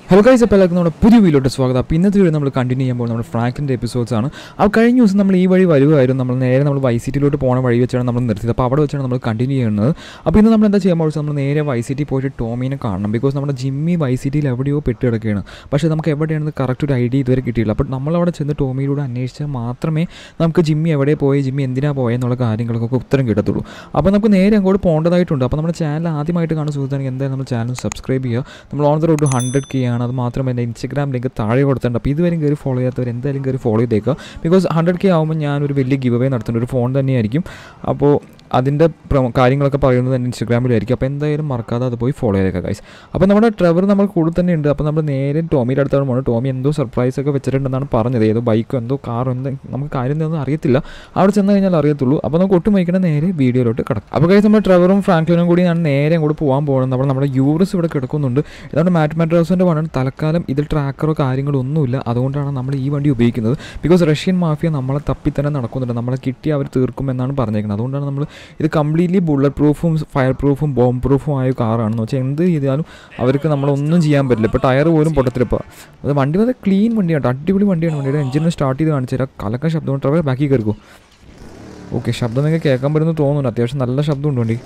hello guys അപ്പോൾ എല്ലാവർക്കും നമ്മുടെ പുതിയ വീഡിയോട്ട് സ്വാഗതം അപ്പോൾ ഇന്നത്തെ വീഡിയോ നമ്മൾ കണ്ടിന്യൂ ചെയ്യുമ്പോൾ നമ്മുടെ ഫ്രാങ്കിൻ്റെ എപ്പിസോഡ്സ് ആണ് അപ്പോൾ കഴിഞ്ഞ ദിവസം നമ്മൾ ഈ വഴി വരുമായിരുന്നു നമ്മൾ നേരെ നമ്മൾ വൈ സിറ്റിയിലോട്ട് പോണ വഴി വെച്ചാണ് നമ്മൾ നിർത്തിയത് അപ്പോൾ അവിടെ വെച്ചാണ് നമ്മൾ കണ്ടിന്യൂ ചെയ്യുന്നത് അപ്പോൾ ഇന്ന് നമ്മൾ എന്താ ചെയ്യാൻ പോകുന്നത് നമ്മൾ നേരെ വൈ സിറ്റി പോയിട്ട് ടോമീനെ കാണണം ബിക്കോസ് നമ്മുടെ ജിമ്മി വൈ സിറ്റിയിൽ എവിടെയോ പെട്ട് കിടക്കുകയാണ് പക്ഷേ നമുക്ക് എവിടെയാണെന്ന് കറക്റ്റ് ഒരു ഐഡിയ ഇതുവരെ കിട്ടിയില്ല അപ്പോൾ നമ്മളവിടെ ചെന്ന് ടോമിയിലൂടെ അന്വേഷിച്ചാൽ മാത്രമേ നമുക്ക് ജിമ്മി എവിടെ പോയി ജിമ്മി എന്തിനാ പോയെന്നുള്ള കാര്യങ്ങൾക്കൊക്കെ ഉത്തരം കിട്ടത്തുള്ളൂ അപ്പോൾ നമുക്ക് നേരെ അങ്ങോട്ട് പോകേണ്ടതായിട്ടുണ്ട് അപ്പോൾ നമ്മുടെ ചാനൽ ആദ്യമായിട്ട് കാണുന്ന സുഹൃത്താണെങ്കിൽ എന്തായാലും നമ്മൾ ചാനൽ സബ്സ്ക്രൈബ് ചെയ്യുക നമ്മൾ on the road two hundred K ആണ് അത് മാത്രമേ എൻ്റെ ഇൻസ്റ്റഗ്രാം ലിങ്ക് താഴെ കൊടുത്തിട്ടുണ്ട് അപ്പോൾ ഇതുവരെയും കയറി ഫോളോ ചെയ്യാത്തവർ എന്തായാലും കയറി ഫോളോ ചെയ്തേക്കുക ബിക്കോസ് ഹൺഡ്രഡ് കെ ആകുമ്പോൾ ഞാനൊരു വലിയ ഗിവ് അവേ നടത്തുന്ന ഒരു ഫോൺ തന്നെയായിരിക്കും അപ്പോൾ അതിൻ്റെ പ്രൊ- കാര്യങ്ങളൊക്കെ പറയുന്നത് എൻ്റെ ഇൻസ്റ്റഗ്രാമിലായിരിക്കും അപ്പോൾ എന്തായാലും മറക്കാതെ അത് പോയി ഫോളോ ചെയ്തേക്കുക ഗൈസ് അപ്പോൾ നമ്മുടെ ട്രെവർ നമ്മൾ കൂടെ തന്നെ ഉണ്ട് അപ്പോൾ നമ്മൾ നേരെ ടോമിയുടെ അടുത്താണ് പോകുന്നത് ടോമി എന്തോ സർപ്രൈസ് ഒക്കെ വെച്ചിട്ടുണ്ടെന്നാണ് പറഞ്ഞത് ഏതോ ബൈക്കോ എന്തോ കാറോ എന്തോ നമുക്ക് കാര്യം എന്താണെന്ന് അറിയത്തില്ല അവിടെ ചെന്ന് കഴിഞ്ഞാൽ അറിയത്തുള്ളൂ അപ്പോൾ നമുക്ക് ഒട്ടും വൈകണ നേരെ വീഡിയോയിലോട്ട് കിടക്കും അപ്പോൾ കഴിച്ച് നമ്മൾ ട്രെവറും ഫ്രാങ്ക്ലിനും കൂടി ഞാൻ നേരെ അങ്ങോട്ട് പോകാൻ പോകുന്നത് അപ്പോൾ നമ്മുടെ യൂറിസ് ഇവിടെ കിടക്കുന്നുണ്ട് ഇതാണ് മാറ്റ് മാട്രോസിൻ്റെ വണ്ണം തൽക്കാലം ഇതിൽ ട്രാക്കറോ കാര്യങ്ങളോ ഒന്നുമില്ല അതുകൊണ്ടാണ് നമ്മൾ ഈ വണ്ടി ഉപയോഗിക്കുന്നത് ബിക്കോസ് റഷ്യൻ മാഫിയ നമ്മളെ തപ്പി തന്നെ നടക്കുന്നുണ്ട് നമ്മളെ കിട്ടി അവർ തീർക്കും എന്നാണ് പറഞ്ഞേക്കുന്നത് അതുകൊണ്ടാണ് നമ്മൾ ഇത് കംപ്ലീറ്റ്ലി ബുള്ളറ്റ് പ്രൂഫും ഫയർ പ്രൂഫും ബോംബ് പ്രൂഫും ആയ കാറാണെന്ന് വെച്ചാൽ എന്ത് ചെയ്താലും അവർക്ക് നമ്മളൊന്നും ചെയ്യാൻ പറ്റില്ല ഇപ്പോൾ ടയർ പോലും പൊട്ടത്തിലിപ്പോൾ അത് വണ്ടി വളരെ ക്ലീൻ വണ്ടിയാണ് അടിപൊളി വണ്ടിയാണ് വണ്ടിയുടെ എഞ്ചിൻ സ്റ്റാർട്ട് ചെയ്ത് കാണിച്ചു തരാം കലക്ക ശബ്ദം ട്രവർ ബാക്കി കയറിക്കോ ഓക്കെ ശബ്ദം നിങ്ങൾക്ക് കേൾക്കാൻ പറ്റുന്നു തോന്നുന്നു അത്യാവശ്യം നല്ല ശബ്ദമുണ്ട് വണ്ടി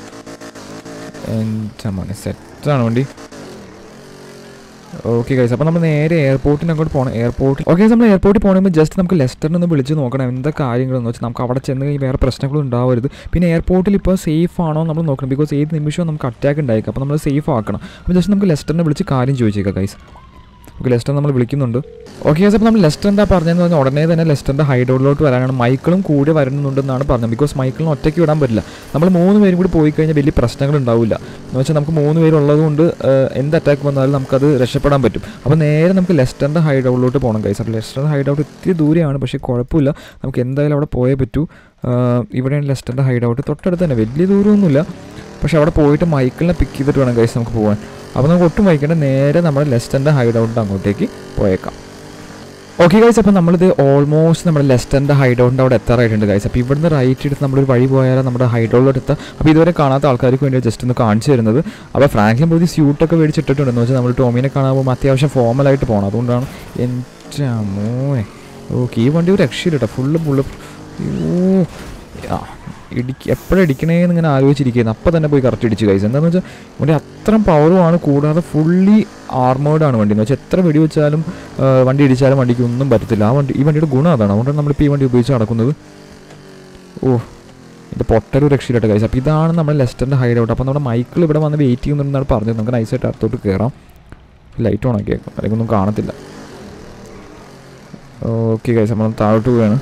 എൻ്റെ മോനെ സെറ്റാണ് വണ്ടി ഓക്കെ ഗൈസ് അപ്പോൾ നമ്മൾ നേരെ എയർപോർട്ടിന് അങ്ങോട്ട് പോകണം എയർപോർട്ടിൽ ഓക്കെ നമ്മൾ എയർപോർട്ടിൽ പോകണമെങ്കിൽ ജസ്റ്റ് നമുക്ക് ലെസ്റ്ററിനെ ഒന്ന് വിളിച്ച് നോക്കണം എന്താ കാര്യങ്ങളെന്ന് വെച്ചാൽ നമുക്ക് അവിടെ ചെന്ന് കഴിഞ്ഞാൽ വേറെ പ്രശ്നങ്ങളും ഉണ്ടാവരുത് പിന്നെ എയർപോർട്ടിൽ ഇപ്പോൾ സേഫ് ആണോ നമ്മൾ നോക്കണം ബിക്കോസ് ഏത് നിമിഷവും നമുക്ക് അറ്റാക്ക് ഉണ്ടായേക്കാം അപ്പോൾ നമ്മൾ സേഫ് ആക്കണം അപ്പോൾ ജസ്റ്റ് നമുക്ക് ലെസ്റ്ററിനെ വിളിച്ച് കാര്യം ചോദിച്ചേക്കാം ഗൈസ് ഓക്കെ ലെസ്റ്റർ നമ്മൾ വിളിക്കുന്നുണ്ട് ഓക്കെ ഗൈസ് അപ്പോൾ നമ്മൾ ലെസ്റ്റർ എന്താ പറഞ്ഞതെന്ന് പറഞ്ഞാൽ ഉടനെ തന്നെ ലെസ്റ്ററിൻ്റെ ഹൈഡൗട്ടിലോട്ട് വരാനാണ് മൈക്കിളും കൂടെ വരുന്നുണ്ടെന്നാണ് പറഞ്ഞത് ബിക്കോസ് മൈക്കിളിന് ഒറ്റയ്ക്ക് വിടാൻ പറ്റില്ല നമ്മൾ മൂന്ന് പേരും കൂടി പോയി കഴിഞ്ഞാൽ വലിയ പ്രശ്നങ്ങൾ ഉണ്ടാവില്ല എന്ന് വെച്ചാൽ നമുക്ക് മൂന്ന് പേരുള്ളത് കൊണ്ട് ഏഹ്, എന്ത് അറ്റാക്ക് വന്നാലും നമുക്കത് രക്ഷപ്പെടാൻ പറ്റും അപ്പോൾ നേരെ നമുക്ക് ലെസ്റ്ററിൻ്റെ ഹൈഡൗട്ടിലോട്ട് പോകണം കൈസ് അപ്പോൾ ലെസ്റ്ററിൻ്റെ ഹൈഡൗട്ട് ഇത്തിരി ദൂരെയാണ് പക്ഷേ കുഴപ്പമില്ല നമുക്ക് എന്തായാലും അവിടെ പോയേ പറ്റൂ ഏഹ്, ഇവിടെയാണ് ലെസ്റ്ററിൻ്റെ ഹൈഡൗട്ട് തൊട്ടടുത്ത് തന്നെ വലിയ ദൂരമൊന്നുമില്ല പക്ഷേ അവിടെ പോയിട്ട് മൈക്കിളിനെ പിക്ക് ചെയ്തിട്ട് വേണം കൈസ് നമുക്ക് പോകാൻ അപ്പോൾ നമുക്ക് ഒട്ടും വൈകേണ്ട നേരെ നമ്മുടെ ലെസ്റ്ററിൻ്റെ ഹൈഡൗട്ടിൻ്റെ അങ്ങോട്ടേക്ക് പോയേക്കാം ഓക്കെ ഗൈസ് അപ്പോൾ നമ്മളിത് ഓൾമോസ്റ്റ് നമ്മുടെ ലെസ്റ്ററിൻ്റെ ഹൈഡൗട്ടിൻ്റെ അവിടെ എത്താറായിട്ടുണ്ട് ഗൈസ് അപ്പോൾ ഇവിടുന്ന് റൈറ്റ് എടുത്ത് നമ്മളൊരു വഴി പോയാൽ നമ്മുടെ ഹൈഡൗട്ടിലോട്ട് എത്താം അപ്പോൾ ഇതുവരെ കാണാത്ത ആൾക്കാർക്ക് വേണ്ടി ജസ്റ്റ് ഒന്ന് കാണിച്ചു തരുന്നത് അപ്പോൾ ഫ്രാങ്ക്ലിൻ പുതിയ സ്യൂട്ടൊക്കെ മേടിച്ചിട്ടിട്ടുണ്ടെന്ന് വെച്ചാൽ നമ്മൾ ടോമിനെ കാണാൻ പോകുമ്പോൾ അത്യാവശ്യം ഫോമലായിട്ട് പോകണം അതുകൊണ്ടാണ് എൻ്റെ മോനെ ഓക്കെ ഈ വണ്ടി ഒരു രക്ഷയില്ല കേട്ടോ ഫുള്ള് ഫുള്ള് അയ്യോ ആ ഇടിക്ക് എപ്പോഴും ഇടിക്കണേന്ന് ഇങ്ങനെ ആലോചിച്ചിരിക്കുന്നു അപ്പം തന്നെ പോയി കറക്റ്റ് ഇടിച്ച് കഴിച്ചു എന്താണെന്ന് വെച്ചാൽ വണ്ടി അത്രയും പവറുമാണ് കൂടാതെ ഫുള്ളി ആർമേർഡാണ് വണ്ടി എന്ന് വെച്ചാൽ എത്ര വെടി വെച്ചാലും ആ, വണ്ടി ഇടിച്ചാലും വണ്ടിക്ക് ഒന്നും പറ്റത്തില്ല ആ വണ്ടി ഈ വണ്ടിയുടെ ഗുണം അതാണ് അതുകൊണ്ടാണ് നമ്മളിപ്പോൾ ഈ വണ്ടി ഉപയോഗിച്ച് നടക്കുന്നത് ഓ ഇത് പൊട്ടൊരു രക്ഷയിലോട്ട് കഴിച്ചു അപ്പോൾ ഇതാണ് നമ്മുടെ ലെസ്റ്ററിൻ്റെ ഹൈഡ് ഔട്ട് അപ്പോൾ നമ്മുടെ മൈക്കിൾ ഇവിടെ വന്ന് വെയിറ്റ് ചെയ്യുന്നുണ്ടെന്നാണ് പറഞ്ഞത് നമുക്ക് നൈസായിട്ട് അടുത്തോട്ട് കയറാം ലൈറ്റ് ഓൺ ആക്കിയേക്കും അല്ലെങ്കിൽ ഒന്നും കാണത്തില്ല ഓക്കെ കഴിച്ച് നമ്മൾ താഴോട്ട് പോവുകയാണ്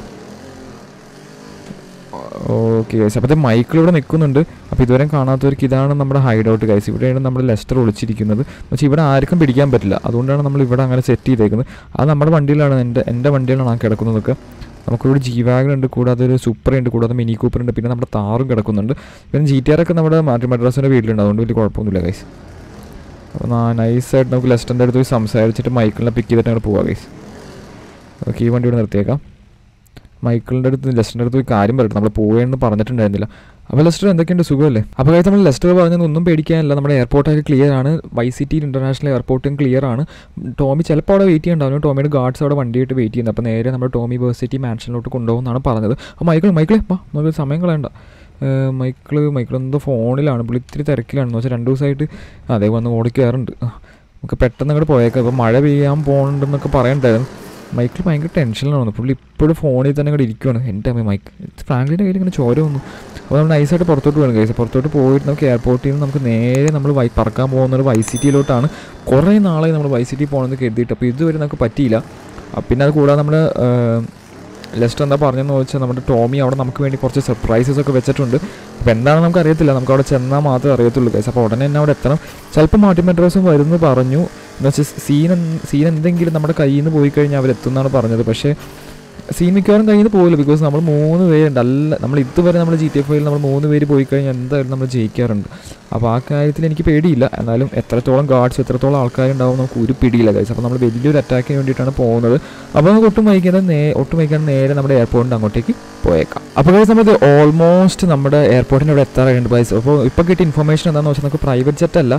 ഓക്കെ ഗൈസ് അപ്പോൾ മൈക്കിൾ ഇവിടെ നിൽക്കുന്നുണ്ട് അപ്പോൾ ഇതുവരെ കാണാത്തവർക്ക് ഇതാണ് നമ്മുടെ ഹൈഡ് ഔട്ട് ഗൈസ് ഇവിടെയാണ് നമ്മുടെ ലെസ്റ്റർ ഒളിച്ചിരിക്കുന്നത് എന്ന് വെച്ചാൽ ഇവിടെ ആർക്കും പിടിക്കാൻ പറ്റില്ല അതുകൊണ്ടാണ് നമ്മൾ ഇവിടെ അങ്ങനെ സെറ്റ് ചെയ്തേക്കുന്നത് അത് നമ്മുടെ വണ്ടിയിലാണ് എൻ്റെ എൻ്റെ വണ്ടിയിലാണ് ആ കിടക്കുന്നതൊക്കെ നമുക്കിവിടെ ജി വാഗൺ ഉണ്ട് കൂടാതെ ഒരു സൂപ്പർ ഉണ്ട് കൂടാതെ മിനി കൂപ്പർ ഉണ്ട് പിന്നെ നമ്മുടെ താറും കിടക്കുന്നുണ്ട് പിന്നെ ജി ടി ആർ ഒക്കെ നമ്മുടെ മാറ്റി മദ്രാസിൻ്റെ വീട്ടിലുണ്ട് അതുകൊണ്ട് വലിയ കുഴപ്പമൊന്നുമില്ല ഗൈസ് അപ്പോൾ നൈസായിട്ട് നമുക്ക് ലെസ്റ്ററിൻ്റെ അടുത്ത് പോയി സംസാരിച്ചിട്ട് മൈക്കിളിനെ പിക്ക് ചെയ്തിട്ട് അങ്ങോട്ട് പോവാം ഗൈസ് ഓക്കെ ഈ വണ്ടി ഇവിടെ നിർത്തിയേക്കാം മൈക്കിളിൻ്റെ അടുത്ത് ലെസ്റ്ററിൻ്റെ അടുത്ത് പോയി കാര്യം പറയട്ടെ നമ്മൾ പോയെന്ന് പറഞ്ഞിട്ടുണ്ടായിരുന്നില്ല അപ്പോൾ ലെസ്റ്റർ എന്തൊക്കെയുണ്ട് സുഖമല്ലേ അപ്പോൾ കാര്യം നമ്മൾ ലെസ്റ്റർ പറഞ്ഞത് ഒന്നും പേടിക്കാനില്ല നമ്മുടെ എയർപോർട്ടൊക്കെ ക്ലിയർ ആണ് വൈ സിറ്റി ഇൻ്റർനാഷണൽ എയർപോർട്ടും ക്ലിയർ ആണ് ടോമി ചിലപ്പോൾ അവിടെ വെയിറ്റ് ചെയ്യണ്ടാവും ടോമിയുടെ ഗാർഡ്സ് അവിടെ വണ്ടിയായിട്ട് വെയിറ്റ് ചെയ്യുന്നത് അപ്പോൾ നേരെ നമ്മുടെ ടോമി വേഴ്സിറ്റി മാൻഷനിലോട്ട് കൊണ്ടുപോകുന്നതാണ് പറഞ്ഞത് അപ്പോൾ മൈക്കിൾ മൈക്കിളെ വാ നമുക്ക് സമയം കളയണ്ട ഏഹ് മൈക്കിള് മൈക്കിൾ എന്തോ ഫോണിലാണ് പുള്ളി ഇത്തിരി തിരക്കിലാണെന്ന് വെച്ചാൽ രണ്ട് ദിവസമായിട്ട് അതേ വന്ന് ഓടിക്കാറുണ്ട് ആ, നമുക്ക് പെട്ടെന്ന് അങ്ങോട്ട് പോയേക്കാം ഇപ്പോൾ മഴ പെയ്യാൻ പോകുന്നുണ്ടെന്നൊക്കെ പറയണ്ടായിരുന്നു മൈക്കിൾ ഭയങ്കര ടെൻഷനിലാണ് പുള്ളി ഇപ്പോഴും ഫോണിൽ തന്നെ ഇങ്ങോട്ട് ഇരിക്കുവാണ് എൻ്റെ അമ്മ മൈക്ക് ഫ്രാങ്ക്ലിൻ്റെ കയ്യിൽ ഇങ്ങനെ ചോര വന്നു അപ്പോൾ നമ്മൾ നൈസായിട്ട് പുറത്തോട്ട് പോകണം കേസ് പുറത്തോട്ട് പോയിട്ട് നമുക്ക് എയർപോർട്ടിൽ നിന്ന് നമുക്ക് നേരെ നമ്മൾ വൈ പറക്കാൻ പോകുന്ന ഒരു വൈ സിറ്റിയിലോട്ടാണ് കുറേ നാളായി നമ്മൾ വൈ സിറ്റി പോകണമെന്ന് കരുതിയിട്ട് അപ്പോൾ ഇതുവരെ നമുക്ക് പറ്റിയില്ല അപ്പൊ പിന്നെ അത് കൂടാതെ നമ്മൾ ലെസ്റ്റർ എന്താ പറഞ്ഞതെന്ന് വെച്ചാൽ നമ്മുടെ ടോമി അവിടെ നമുക്ക് വേണ്ടി കുറച്ച് സർപ്രൈസസ് ഒക്കെ വെച്ചിട്ടുണ്ട് അപ്പോൾ എന്താണെന്ന് നമുക്ക് അറിയത്തില്ല നമുക്ക് അവിടെ ചെന്നാൽ മാത്രമേ അറിയത്തുള്ളൂ കേസ് അപ്പോൾ ഉടനെ തന്നെ അവിടെ എത്തണം ചിലപ്പോൾ മാറ്റി മെട്രോസും വരുമെന്ന് പറഞ്ഞു എന്ന് വെച്ചാൽ സീൻ സീൻ എന്തെങ്കിലും നമ്മുടെ കയ്യിൽ നിന്ന് പോയി കഴിഞ്ഞാൽ അവരെത്തുമെന്നാണ് പറഞ്ഞത് പക്ഷേ സീൻ മിക്കവാറും കയ്യിൽ നിന്ന് പോകില്ല ബിക്കോസ് നമ്മൾ മൂന്ന് പേരുണ്ട് അല്ല നമ്മൾ ഇതുവരെ നമ്മൾ ജി ടി എഫ് ഐയിൽ നമ്മൾ മൂന്ന് പേര് പോയി കഴിഞ്ഞാൽ എന്തായാലും നമ്മൾ ജയിക്കാറുണ്ട് അപ്പോൾ ആ കാര്യത്തിൽ എനിക്ക് പേടിയില്ല എന്നാലും എത്രത്തോളം ഗാർഡ്സ് എത്രത്തോളം ആൾക്കാരുണ്ടാവും നമുക്ക് ഒരു പിടിയില്ല ഗൈസ് അപ്പോൾ നമ്മൾ വലിയൊരു അറ്റാക്കിന് വേണ്ടിയിട്ടാണ് പോകുന്നത് അപ്പോൾ നമുക്ക് ഒട്ടും വൈകാതെ നേ ഒട്ടും വൈകാതെ നേരെ നമ്മുടെ എയർപോർട്ടിൻ്റെ അങ്ങോട്ടേക്ക് പോയേക്കാം അപ്പോൾ ഗൈസ് നമുക്ക് ഓൾമോസ്റ്റ് നമ്മുടെ എയർപോർട്ടിൻ്റെ അവിടെ എത്താറായിട്ടുണ്ട് ഗൈസ് അപ്പോൾ ഇപ്പോൾ കിട്ടിയ ഇൻഫർമേഷൻ എന്താണെന്ന് വെച്ചാൽ നമുക്ക് പ്രൈവറ്റ് ജെറ്റ് അല്ല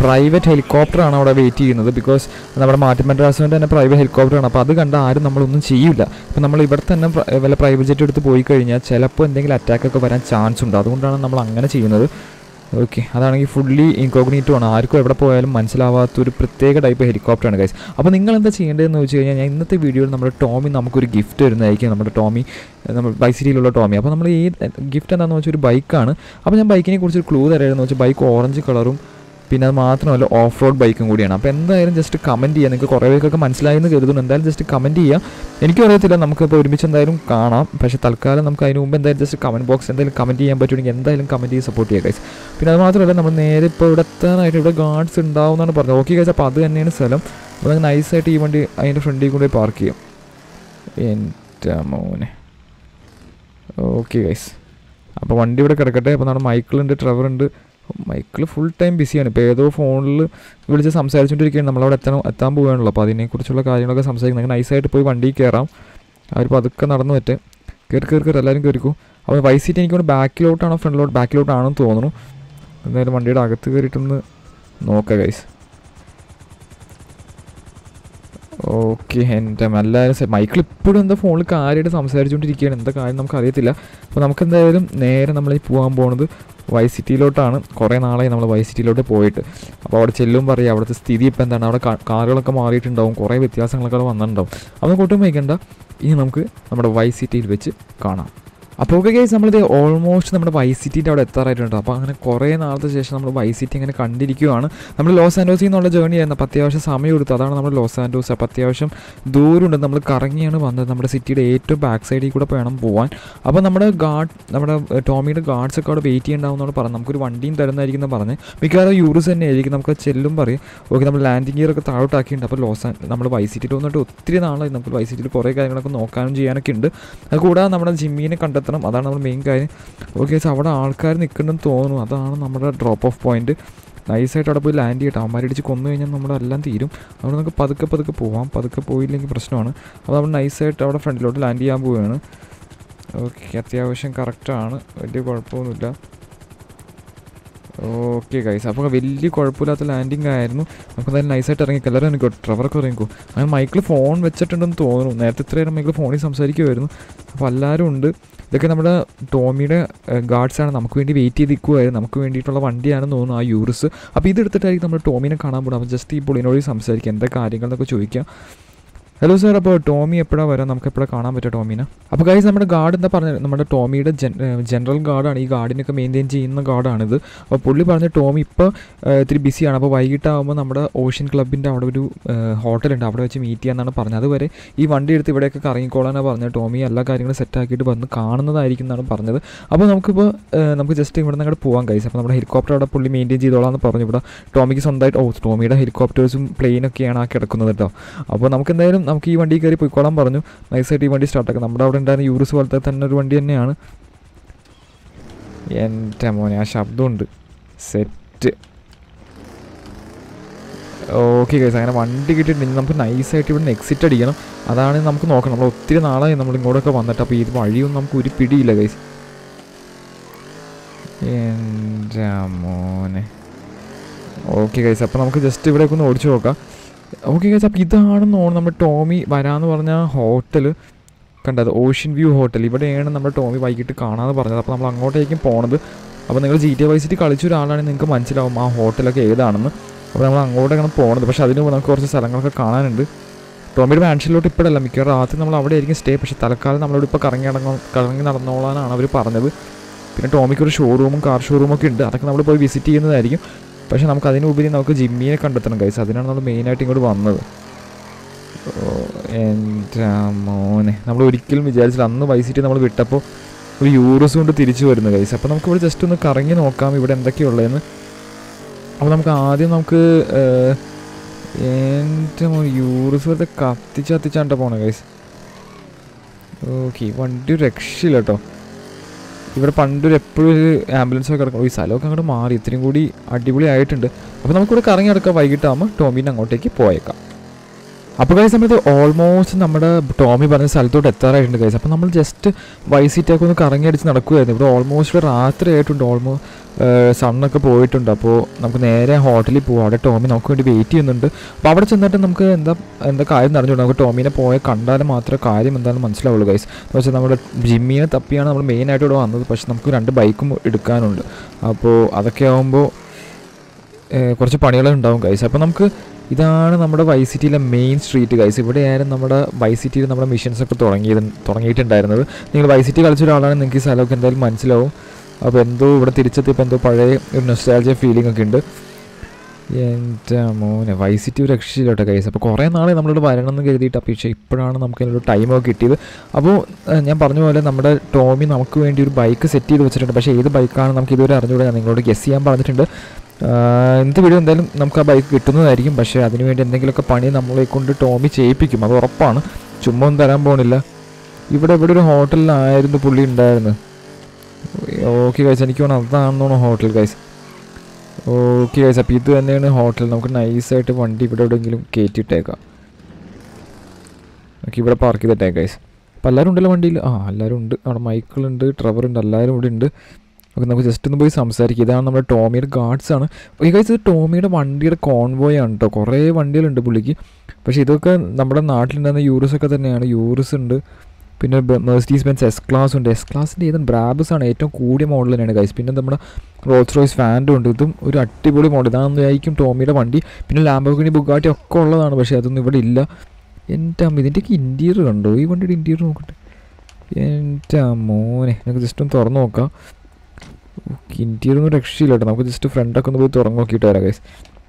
പ്രൈവറ്റ് ഹെലികോപ്റ്ററാണ് അവിടെ വെയിറ്റ് ചെയ്യുന്നത് ബിക്കോസ് നമ്മുടെ മാറ്റിമദ്രാസുവിൻ്റെ തന്നെ പ്രൈവറ്റ് ഹെലികോപ്റ്ററാണ് അപ്പോൾ അത് കണ്ട ആരും നമ്മളൊന്നും ചെയ്യില്ല അപ്പോൾ നമ്മൾ ഇവിടെ തന്നെ പ്ര- വല്ല പ്രൈവറ്റ് ജെറ്റ് എടുത്ത് പോയി കഴിഞ്ഞാൽ ചിലപ്പോൾ എന്തെങ്കിലും attack ഒക്കെ വരാൻ ചാൻസ് ഉണ്ട് അതുകൊണ്ടാണ് നമ്മൾ അങ്ങനെ ചെയ്യുന്നത് ഓക്കെ അതാണെങ്കിൽ ഫുള്ളി ഇൻകോഗ്നീറ്റോ ആണ് ആർക്കും എവിടെ പോയാലും മനസ്സിലാവാത്ത ഒരു പ്രത്യേക ടൈപ്പ് ഹെലികോപ്റ്ററാണ് ഗൈസ് അപ്പോൾ നിങ്ങൾ എന്താ ചെയ്യേണ്ടതെന്ന് വെച്ച് കഴിഞ്ഞാൽ ഞാൻ ഇന്നത്തെ വീഡിയോയിൽ നമ്മുടെ ടോമി നമുക്കൊരു ഗിഫ്റ്റ് തരുന്നതായിരിക്കും നമ്മുടെ ടോമി ഏഹ് നമ്മൾ ബൈസിറ്റിയിലുള്ള ടോമി അപ്പോൾ നമ്മൾ ഈ ഗിഫ്റ്റ് എന്താണെന്ന് വെച്ചാൽ ഒരു ബൈക്കാണ് അപ്പോൾ ഞാൻ ബൈക്കിനെ കുറിച്ച് ക്ലൂ തരാമെന്ന് വെച്ചാൽ ബൈക്ക് ഓറഞ്ച് കളറും പിന്നെ അത് മാത്രമല്ല ഓഫ് റോഡ് ബൈക്കും കൂടിയാണ് അപ്പോൾ എന്തായാലും ജസ്റ്റ് കമൻറ്റ് ചെയ്യുക നിങ്ങൾക്ക് കുറേ പേർക്കൊക്കെ മനസ്സിലായെന്ന് കരുതുന്നു എന്തായാലും ജസ്റ്റ് കമൻറ്റ് ചെയ്യുക എനിക്കും അറിയത്തില്ല നമുക്കിപ്പോൾ ഒരുമിച്ച് എന്തായാലും കാണാം പക്ഷേ തൽക്കാലം നമുക്ക് അതിന് മുമ്പ് എന്തായാലും ജസ്റ്റ് കമൻറ്റ് ബോക്സ് എന്തായാലും കമൻറ്റ് ചെയ്യാൻ പറ്റുമെങ്കിൽ എന്തായാലും കമൻറ്റ് ചെയ്ത് സപ്പോർട്ട് ചെയ്യുക ഗൈസ് പിന്നെ അത് മാത്രമല്ല നമ്മൾ നേരെ ഇപ്പോൾ ഇവിടെ എത്താനായിട്ട് ഇവിടെ ഗാർഡ്സ് ഉണ്ടാവുമെന്നാണ് പറഞ്ഞത് ഓക്കെ ഗൈസ് അപ്പോൾ അത് തന്നെയാണ് സ്ഥലം അപ്പോൾ നമുക്ക് നൈസായിട്ട് ഈ വണ്ടി അതിൻ്റെ ഫ്രണ്ടിൽ കൂടെ പാർക്ക് ചെയ്യും എൻ്റെ മോനെ ഓക്കെ ഗൈസ് അപ്പോൾ വണ്ടി ഇവിടെ കിടക്കട്ടെ അപ്പോൾ നമ്മുടെ മൈക്കിളുണ്ട് ട്രവർ ഉണ്ട് മൈക്കിൾ ഫുൾ ടൈം ബിസിയാണ് ഇപ്പോൾ ഏതോ ഫോണിൽ വിളിച്ച് സംസാരിച്ചുകൊണ്ടിരിക്കുകയാണ് നമ്മളവിടെ എത്താൻ എത്താൻ പോവുകയാണല്ലോ അപ്പോൾ അതിനെക്കുറിച്ചുള്ള കാര്യങ്ങളൊക്കെ സംസാരിക്കുന്നത് നൈസായിട്ട് പോയി വണ്ടിയിൽ കയറാം അവർ പതുക്കെ നടന്നു പറ്റേ കയറി കയറി കയറി എല്ലാവരും കയറിക്കും അപ്പോൾ വൈ സീറ്റ് എനിക്ക് ബാക്കിലോട്ടാണോ ഫ്രണ്ടിലോട്ട് ബാക്കിലോട്ടാണെന്ന് തോന്നുന്നു എന്തായാലും വണ്ടിയുടെ അകത്ത് കയറിയിട്ടൊന്ന് നോക്കാം ഗൈസ് ഓക്കെ എൻ്റെ എല്ലാവരും സെ- മൈക്കിൾ ഇപ്പോഴും എന്താ ഫോണിൽ കാര്യമായിട്ട് സംസാരിച്ചുകൊണ്ടിരിക്കുകയാണ് എന്താ കാര്യം നമുക്ക് അറിയത്തില്ല അപ്പോൾ നമുക്ക് എന്തായാലും നേരെ നമ്മൾ ഈ പോകാൻ പോകുന്നത് വൈ സിറ്റിയിലോട്ടാണ് കുറേ നാളായി നമ്മൾ വൈ സിറ്റിയിലോട്ട് പോയിട്ട് അപ്പോൾ അവിടെ ചെല്ലും പറയും അവിടുത്തെ സ്ഥിതി ഇപ്പം എന്താണ് അവിടെ കാ- കാറുകളൊക്കെ മാറിയിട്ടുണ്ടാവും കുറേ വ്യത്യാസങ്ങളൊക്കെ അവിടെ വന്നിട്ടുണ്ടാവും അതൊന്നും കൂട്ടും വയ്ക്കണ്ട ഇനി നമുക്ക് നമ്മുടെ വൈ സിറ്റിയിൽ വെച്ച് കാണാം അപ്പോൾ ഓക്കെ കേസ് നമ്മളിത് ഓൾമോസ്റ്റ് നമ്മുടെ വൈ സിറ്റിൻ്റെ അവിടെ എത്താറായിട്ടുണ്ട് അപ്പോൾ അങ്ങനെ കുറേ നാളത്തെ ശേഷം നമ്മൾ വൈ സിറ്റി അങ്ങനെ കണ്ടിരിക്കുകയാണ് നമ്മൾ ലോസ് ആൻഡോസിൽ നിന്നുള്ള ജേർണി ആയിരുന്നു അപ്പോൾ അത്യാവശ്യം സമയം എടുത്തു അതാണ് നമ്മൾ ലോസ് ആൻഡോസ് അപ്പോൾ അത്യാവശ്യം ദൂരമുണ്ട് നമ്മൾ കറങ്ങിയാണ് വന്നത് നമ്മുടെ സിറ്റിയുടെ ഏറ്റവും ബാക്ക് സൈഡിൽ കൂടെ വേണം പോകാൻ അപ്പോൾ നമ്മുടെ ഗാർഡ് നമ്മുടെ ഏഹ്, ടോമിയുടെ ഗാർഡ്സ് ഒക്കെ അവിടെ വെയിറ്റ് ചെയ്യണ്ടാവുന്നതാണ് പറഞ്ഞത് നമുക്കൊരു വണ്ടിയും തരുന്നതായിരിക്കും എന്ന് പറഞ്ഞ് മിക്കവാറും യൂറിസ് തന്നെ ആയിരിക്കും നമുക്ക് ചെല്ലും പറയും ഓക്കെ നമ്മൾ ലാൻഡിങ് ഗിയർ ഒക്കെ താഴോട്ടാക്കിയിട്ടുണ്ട് അപ്പോൾ ലോസ് ആൻ നമ്മൾ വൈ സിറ്റിയിൽ വന്നിട്ട് ഒത്തിരി നാളായി നമുക്ക് വൈ സിറ്റിയിൽ കുറേ കാര്യങ്ങളൊക്കെ നോക്കാനും ചെയ്യാനൊക്കെ ഉണ്ട് അത് കൂടാതെ നമ്മുടെ ജിമ്മിനെ കണ്ടെത്തണം അതാണ് നമ്മുടെ മെയിൻ കാര്യം ഓക്കെ അവിടെ ആൾക്കാർ നിൽക്കുന്നുണ്ടെന്ന് തോന്നുന്നു അതാണ് നമ്മുടെ ഡ്രോപ്പ് ഓഫ് പോയിന്റ് നൈസായിട്ട് അവിടെ പോയി ലാൻഡ് ചെയ്യട്ടെ അവന്മാരടിച്ച് കൊന്നു കഴിഞ്ഞാൽ നമ്മുടെ എല്ലാം തീരും അവിടെ നമുക്ക് പതുക്കെ പതുക്കെ പോവാം പതുക്കെ പോയില്ലെങ്കിൽ പ്രശ്നമാണ് അപ്പോൾ നമ്മൾ നൈസായിട്ട് അവിടെ ഫ്രണ്ടിലോട്ട് ലാൻഡ് ചെയ്യാൻ പോവുകയാണ് ഓക്കെ അത്യാവശ്യം കറക്റ്റാണ് വലിയ കുഴപ്പമൊന്നുമില്ല ഓക്കെ ഗൈസ് അപ്പോൾ വലിയ കുഴപ്പമില്ലാത്ത ലാൻഡിങ് ആയിരുന്നു നമുക്ക് എന്തായാലും നൈസായിട്ട് ഇറങ്ങി എല്ലാവരും ഇറങ്ങിക്കോ ട്രവറൊക്കെ ഇറങ്ങിക്കോ അങ്ങനെ മൈക്കിൾ ഫോൺ വെച്ചിട്ടുണ്ടെന്ന് തോന്നുന്നു നേരത്തെ ഇത്ര നേരം മൈക്കിൾ ഫോണിൽ സംസാരിക്കുമായിരുന്നു അപ്പോൾ എല്ലാവരും ഉണ്ട് ഇതൊക്കെ നമ്മുടെ ടോമിയുടെ ഗാർഡ്സാണ് നമുക്ക് വേണ്ടി വെയിറ്റ് ചെയ്ത് നിൽക്കുമായിരുന്നു നമുക്ക് വേണ്ടിയിട്ടുള്ള വണ്ടിയാണെന്ന് തോന്നുന്നു ആ യൂറിസ് അപ്പോൾ ഇതെടുത്തിട്ടായിരിക്കും നമ്മൾ ടോമിനെ കാണാൻ പോകുന്നത് അപ്പോൾ ജസ്റ്റ് ഈ പുള്ളിനോട് സംസാരിക്കാം എന്താ കാര്യങ്ങളെന്നൊക്കെ ചോദിക്കാം ഹലോ സാർ അപ്പോൾ ടോമി എപ്പോഴാണ് വരാം നമുക്ക് എപ്പോഴാണ് കാണാൻ പറ്റുക ടോമിനെ അപ്പോൾ ഗൈസ് നമ്മുടെ ഗാർഡ് എന്താ പറഞ്ഞത് നമ്മുടെ ടോമിയുടെ ജൻ ജനറൽ ഗാർഡാണ് ഈ ഗാർഡിനൊക്കെ മെയിൻറ്റെയിൻ ചെയ്യുന്ന ഗാർഡാണിത് അപ്പോൾ പുള്ളി പറഞ്ഞ ടോമി ഇപ്പോൾ ഇത്തിരി ബിസിയാണ് അപ്പോൾ വൈകിട്ടാകുമ്പോൾ നമ്മുടെ ഓഷ്യൻ ക്ലബിൻ്റെ അവിടെ ഒരു ഹോട്ടലുണ്ട് അവിടെ വെച്ച് മീറ്റ് ചെയ്യാമെന്നാണ് പറഞ്ഞത് അതുവരെ ഈ വണ്ടി എടുത്ത് ഇവിടെയൊക്കെ കറങ്ങിക്കോളാനാണ് പറഞ്ഞത് ടോമി എല്ലാ കാര്യങ്ങളും സെറ്റാക്കിയിട്ട് വന്ന് കാണുന്നതായിരിക്കും എന്നാണ് പറഞ്ഞത് അപ്പോൾ നമുക്കിപ്പോൾ ഏഹ്, നമുക്ക് ജസ്റ്റ് ഇവിടെ നിന്ന് അങ്ങോട്ട് പോകാൻ കഴിയും അപ്പോൾ നമ്മുടെ ഹെലികോപ്റ്റർ അവിടെ പുള്ളി മെയിൻറ്റെയിൻ ചെയ്തോളാന്ന് പറഞ്ഞു ഇവിടെ ടോമിക്ക് സ്വന്തമായിട്ട് ഓ ടോമിയുടെ ഹെലികോപ്റ്റേഴ്സും പ്ലെയിനൊക്കെയാണ് ആ കിടക്കുന്നത് കേട്ടോ അപ്പോൾ നമുക്ക് എന്തായാലും നമുക്ക് ഈ വണ്ടി കയറി പോയിക്കോളാൻ പറഞ്ഞു നൈസായിട്ട് ഈ വണ്ടി സ്റ്റാർട്ടാക്കാം നമ്മുടെ അവിടെ ഉണ്ടായിരുന്ന യൂറിസ് പോലത്തെ തന്നെ ഒരു വണ്ടി തന്നെയാണ് എൻ്റെ മോനെ ആ ശബ്ദമുണ്ട് സെറ്റ് ഓക്കെ ഗൈസ് അങ്ങനെ വണ്ടി കിട്ടിയിട്ടുണ്ടെങ്കിൽ നമുക്ക് നൈസായിട്ട് ഇവിടെ എക്സിറ്റ് അടിക്കണം അതാണ് നമുക്ക് നോക്കണം നമ്മൾ ഒത്തിരി നാളായി നമ്മൾ ഇങ്ങോട്ടൊക്കെ വന്നിട്ട് അപ്പോൾ ഇത് വഴിയൊന്നും നമുക്ക് ഒരു പിടിയില്ല ഗൈസ് എൻ്റെ മോനെ ഓക്കെ ഗൈസ് അപ്പോൾ നമുക്ക് ജസ്റ്റ് ഇവിടേക്ക് ഒന്ന് ഓടിച്ചു നോക്കാം ഓക്കെ ഗൈസ് അപ്പോൾ ഇതാണെന്ന് തോന്നുന്നു നമ്മുടെ ടോമി വരാമെന്ന് പറഞ്ഞ ഹോട്ടൽ കണ്ടത് ഓഷ്യൻ വ്യൂ ഹോട്ടൽ ഇവിടെയാണ് നമ്മുടെ ടോമി വൈകിട്ട് കാണാമെന്ന് പറഞ്ഞത് അപ്പോൾ നമ്മൾ അങ്ങോട്ടേക്കും പോണത് അപ്പോൾ നിങ്ങൾ ജി ടി വൈസിറ്റി കളിച്ച ഒരാളാണെങ്കിൽ നിങ്ങൾക്ക് മനസ്സിലാവും ആ ഹോട്ടലൊക്കെ ഏതാണെന്ന് അപ്പോൾ നമ്മൾ അങ്ങോട്ടേക്കാണ് പോണത് പക്ഷേ അതിന് മുമ്പ് നമുക്ക് കുറച്ച് സ്ഥലങ്ങളൊക്കെ കാണാനുണ്ട് ടോമിയുടെ മാൻഷനിലോട്ട് ഇപ്പോഴല്ല മിക്കവാറും രാത്രി നമ്മൾ അവിടെ ആയിരിക്കും സ്റ്റേ പക്ഷേ തൽക്കാലം നമ്മളോട് ഇപ്പോൾ കറങ്ങി നടന്നോ കറങ്ങി നടന്നോളാനാണ് അവർ പറഞ്ഞത് പിന്നെ ടോമിക്ക് ഒരു ഷോറൂമും കാർ ഷോറൂമും ഒക്കെ ഉണ്ട് അതൊക്കെ നമ്മൾ പോയി വിസിറ്റ് ചെയ്യുന്നതായിരിക്കും പക്ഷേ നമുക്ക് അതിനുപരി നമുക്ക് ജിമ്മിയെ കണ്ടെത്തണം കൈസ് അതിനാണ് നമ്മൾ മെയിനായിട്ട് ഇങ്ങോട്ട് വന്നത് ഓ, എൻ്റെ മോനെ നമ്മൾ ഒരിക്കലും വിചാരിച്ചില്ല അന്ന് വൈസിറ്റി നമ്മൾ വിട്ടപ്പോൾ ഒരു യൂറോസ് കൊണ്ട് തിരിച്ചു വരുന്നു കൈസ് അപ്പോൾ നമുക്ക് ഇവിടെ ജസ്റ്റ് ഒന്ന് കറങ്ങി നോക്കാം ഇവിടെ എന്തൊക്കെയുള്ളതെന്ന് അപ്പോൾ നമുക്ക് ആദ്യം നമുക്ക് ഏഹ്, എൻ്റെ മോൻ യൂറോസ് വെറുതെ കത്തിച്ച് കത്തിച്ചാണ്ട പോണേ കൈസ് ഓക്കെ വണ്ടി ഒരു രക്ഷയില്ല കേട്ടോ ഇവിടെ പണ്ടൊരു എപ്പോഴും ഒരു ആംബുലൻസ് ഒക്കെ കിടക്കും ഈ സ്ഥലമൊക്കെ അങ്ങോട്ട് മാറി ഇത്രയും കൂടി അടിപൊളി ആയിട്ടുണ്ട് അപ്പോൾ നമുക്കിവിടെ കറങ്ങി നടക്കാം വൈകിട്ടാകുമ്പോൾ ടോമിൻ്റെ അങ്ങോട്ടേക്ക് പോയേക്കാം അപ്പോൾ കഴിച്ച് നമ്മളിത് ഓൾമോസ്റ്റ് നമ്മുടെ ടോമി പറഞ്ഞ സ്ഥലത്തോട്ട് എത്താറായിട്ടുണ്ട് കഴിച്ച് അപ്പോൾ നമ്മൾ ജസ്റ്റ് വൈസിറ്റൊക്കെ ഒന്ന് കറങ്ങി അടിച്ച് നടക്കുമായിരുന്നു ഇവിടെ ഓൾമോസ്റ്റ് രാത്രി ആയിട്ടുണ്ട് ഓൾമോസ്റ്റ് സണ്ണൊക്കെ പോയിട്ടുണ്ട് അപ്പോൾ നമുക്ക് നേരെ ഹോട്ടലിൽ പോവാം അവിടെ ടോമി നമുക്ക് വേണ്ടി വെയിറ്റ് ചെയ്യുന്നുണ്ട് അപ്പോൾ അവിടെ ചെന്നിട്ട് നമുക്ക് എന്താ എന്താ കാര്യം അറിഞ്ഞുകൊണ്ട് നമുക്ക് ടോമിനെ പോയ കണ്ടാൽ മാത്രമേ കാര്യം എന്താണെന്ന് മനസ്സിലാവുള്ളൂ ഗൈസ് എന്ന് വെച്ചാൽ നമ്മുടെ ജിമ്മിനെ തപ്പിയാണ് നമ്മൾ മെയിനായിട്ട് ഇവിടെ വന്നത് പക്ഷെ നമുക്ക് രണ്ട് ബൈക്കും എടുക്കാനുണ്ട് അപ്പോൾ അതൊക്കെ ആകുമ്പോൾ കുറച്ച് പണികളുണ്ടാവും ഗൈസ് അപ്പോൾ നമുക്ക് ഇതാണ് നമ്മുടെ വൈ സിറ്റിയിലെ മെയിൻ സ്ട്രീറ്റ് ഗൈസ് ഇവിടെയായിരുന്നു നമ്മുടെ വൈ സിറ്റിയിൽ നമ്മുടെ മിഷൻസ് ഒക്കെ തുടങ്ങിയത് തുടങ്ങിയിട്ടുണ്ടായിരുന്നത് നിങ്ങൾ വൈ സിറ്റി കളിച്ച ഒരാളാണ് നിങ്ങൾക്ക് ഈ സ്ഥലമൊക്കെ എന്തായാലും മനസ്സിലാവും അപ്പോൾ എന്തോ ഇവിടെ തിരിച്ചെത്തിയപ്പോൾ എന്തോ പഴയ ഒരു നൊസ്റ്റാൾജിയ ഫീലിംഗ് ഒക്കെ ഉണ്ട് എൻ്റെ മോനെ വൈ സിറ്റി ഒരു രക്ഷയില്ല കേട്ടോ കൈസ് അപ്പോൾ കുറേ നാളെ നമ്മളിവിടെ വരണം എന്ന് കരുതിയിട്ട് അപ്പോൾ പക്ഷേ ഇപ്പോഴാണ് നമുക്ക് അതിനൊരു ടൈമൊക്കെ കിട്ടിയത് അപ്പോൾ ഏഹ്, ഞാൻ പറഞ്ഞ പോലെ നമ്മുടെ ടോമി നമുക്ക് വേണ്ടി ഒരു ബൈക്ക് സെറ്റ് ചെയ്ത് വെച്ചിട്ടുണ്ട് പക്ഷേ ഏത് ബൈക്കാണ് നമുക്ക് ഇതുവരെ അറിഞ്ഞുകൂടെ ഞാൻ നിങ്ങളോട് ഗസ് ചെയ്യാൻ പറഞ്ഞിട്ടുണ്ട് ആഹ്, ഇന്നത്തെ വീഡിയോ എന്തായാലും നമുക്ക് ആ ബൈക്ക് കിട്ടുന്നതായിരിക്കും പക്ഷേ അതിനുവേണ്ടി എന്തെങ്കിലുമൊക്കെ പണി നമ്മളെ കൊണ്ട് ടോമി ചെയ്യിപ്പിക്കും അത് ഉറപ്പാണ് ചുമ്മാ ഒന്നും തരാൻ പോണില്ല ഇവിടെ ഇവിടെ ഒരു ഹോട്ടലിലായിരുന്നു പുള്ളി ഉണ്ടായിരുന്നത് ഓക്കെ ഗൈസ് എനിക്ക് തോന്നുന്നു അതാണെന്നോണം ഹോട്ടൽ ഗൈസ് ഓക്കെ ഗൈസ് അപ്പോൾ ഇത് തന്നെയാണ് ഹോട്ടൽ നമുക്ക് നൈസായിട്ട് വണ്ടി ഇവിടെ എവിടെയെങ്കിലും കയറ്റിയിട്ടേക്കാം ഓക്കെ ഇവിടെ പാർക്ക് ചെയ്തിട്ടേക്കാം ഗൈസ് അപ്പോൾ എല്ലാവരും ഉണ്ടല്ലോ വണ്ടിയിൽ ആ എല്ലാവരും ഉണ്ട് അവിടെ മൈക്കിളുണ്ട് ട്രവർ ഉണ്ട് എല്ലാവരും ഇവിടെ ഉണ്ട് ഓക്കെ നമുക്ക് ജസ്റ്റ് ഒന്ന് പോയി സംസാരിക്കാം ഇതാണ് നമ്മുടെ ടോമിയുടെ ഗാർഡ്സ് ആണ് ഈ ഗൈസ് ഇത് ടോമിയുടെ വണ്ടിയുടെ കോൺവോയ് ആണ് കേട്ടോ കുറേ വണ്ടികളുണ്ട് പുള്ളിക്ക് പക്ഷേ ഇതൊക്കെ നമ്മുടെ നാട്ടിലുണ്ടാകുന്ന യൂറിസ് ഒക്കെ തന്നെയാണ് യൂറിസ് ഉണ്ട് പിന്നെ മേഴ്സീസ് ബെൻസ് എസ് ക്ലാസ് ഉണ്ട് എസ് ക്ലാസിൻ്റെ ഏതും ബ്രാബസ് ആണ് ഏറ്റവും കൂടിയ മോഡൽ തന്നെയാണ് ഗൈസ് പിന്നെ നമ്മുടെ റോൾസ് റോയ്സ് ഫാൻറ്റും ഉണ്ട് ഇതും ഒരു അടിപൊളി മോഡൽ ഇതാണെന്നായിരിക്കും ടോമിയുടെ വണ്ടി പിന്നെ ലാംബോഗിനി ബുഗാട്ടി ഒക്കെ ഉള്ളതാണ് പക്ഷേ അതൊന്നും ഇവിടെ ഇല്ല എൻ്റെ അമ്മ ഇതിൻ്റെയൊക്കെ ഇൻറ്റീരിയർ കണ്ടോ ഈ വണ്ടിയുടെ ഇൻറ്റീരിയർ നോക്കട്ടെ എൻ്റെ മോനെ നമുക്ക് ജസ്റ്റ് ഒന്ന് തുറന്ന് നോക്കാം ഇൻറ്റീരിയർ ഒന്നും രക്ഷയില്ല കേട്ടോ നമുക്ക് ജസ്റ്റ് ഫ്രണ്ടൊക്കെ ഒന്ന് പോയി തുറന്ന് നോക്കിയിട്ട് വരാം ഗൈസ്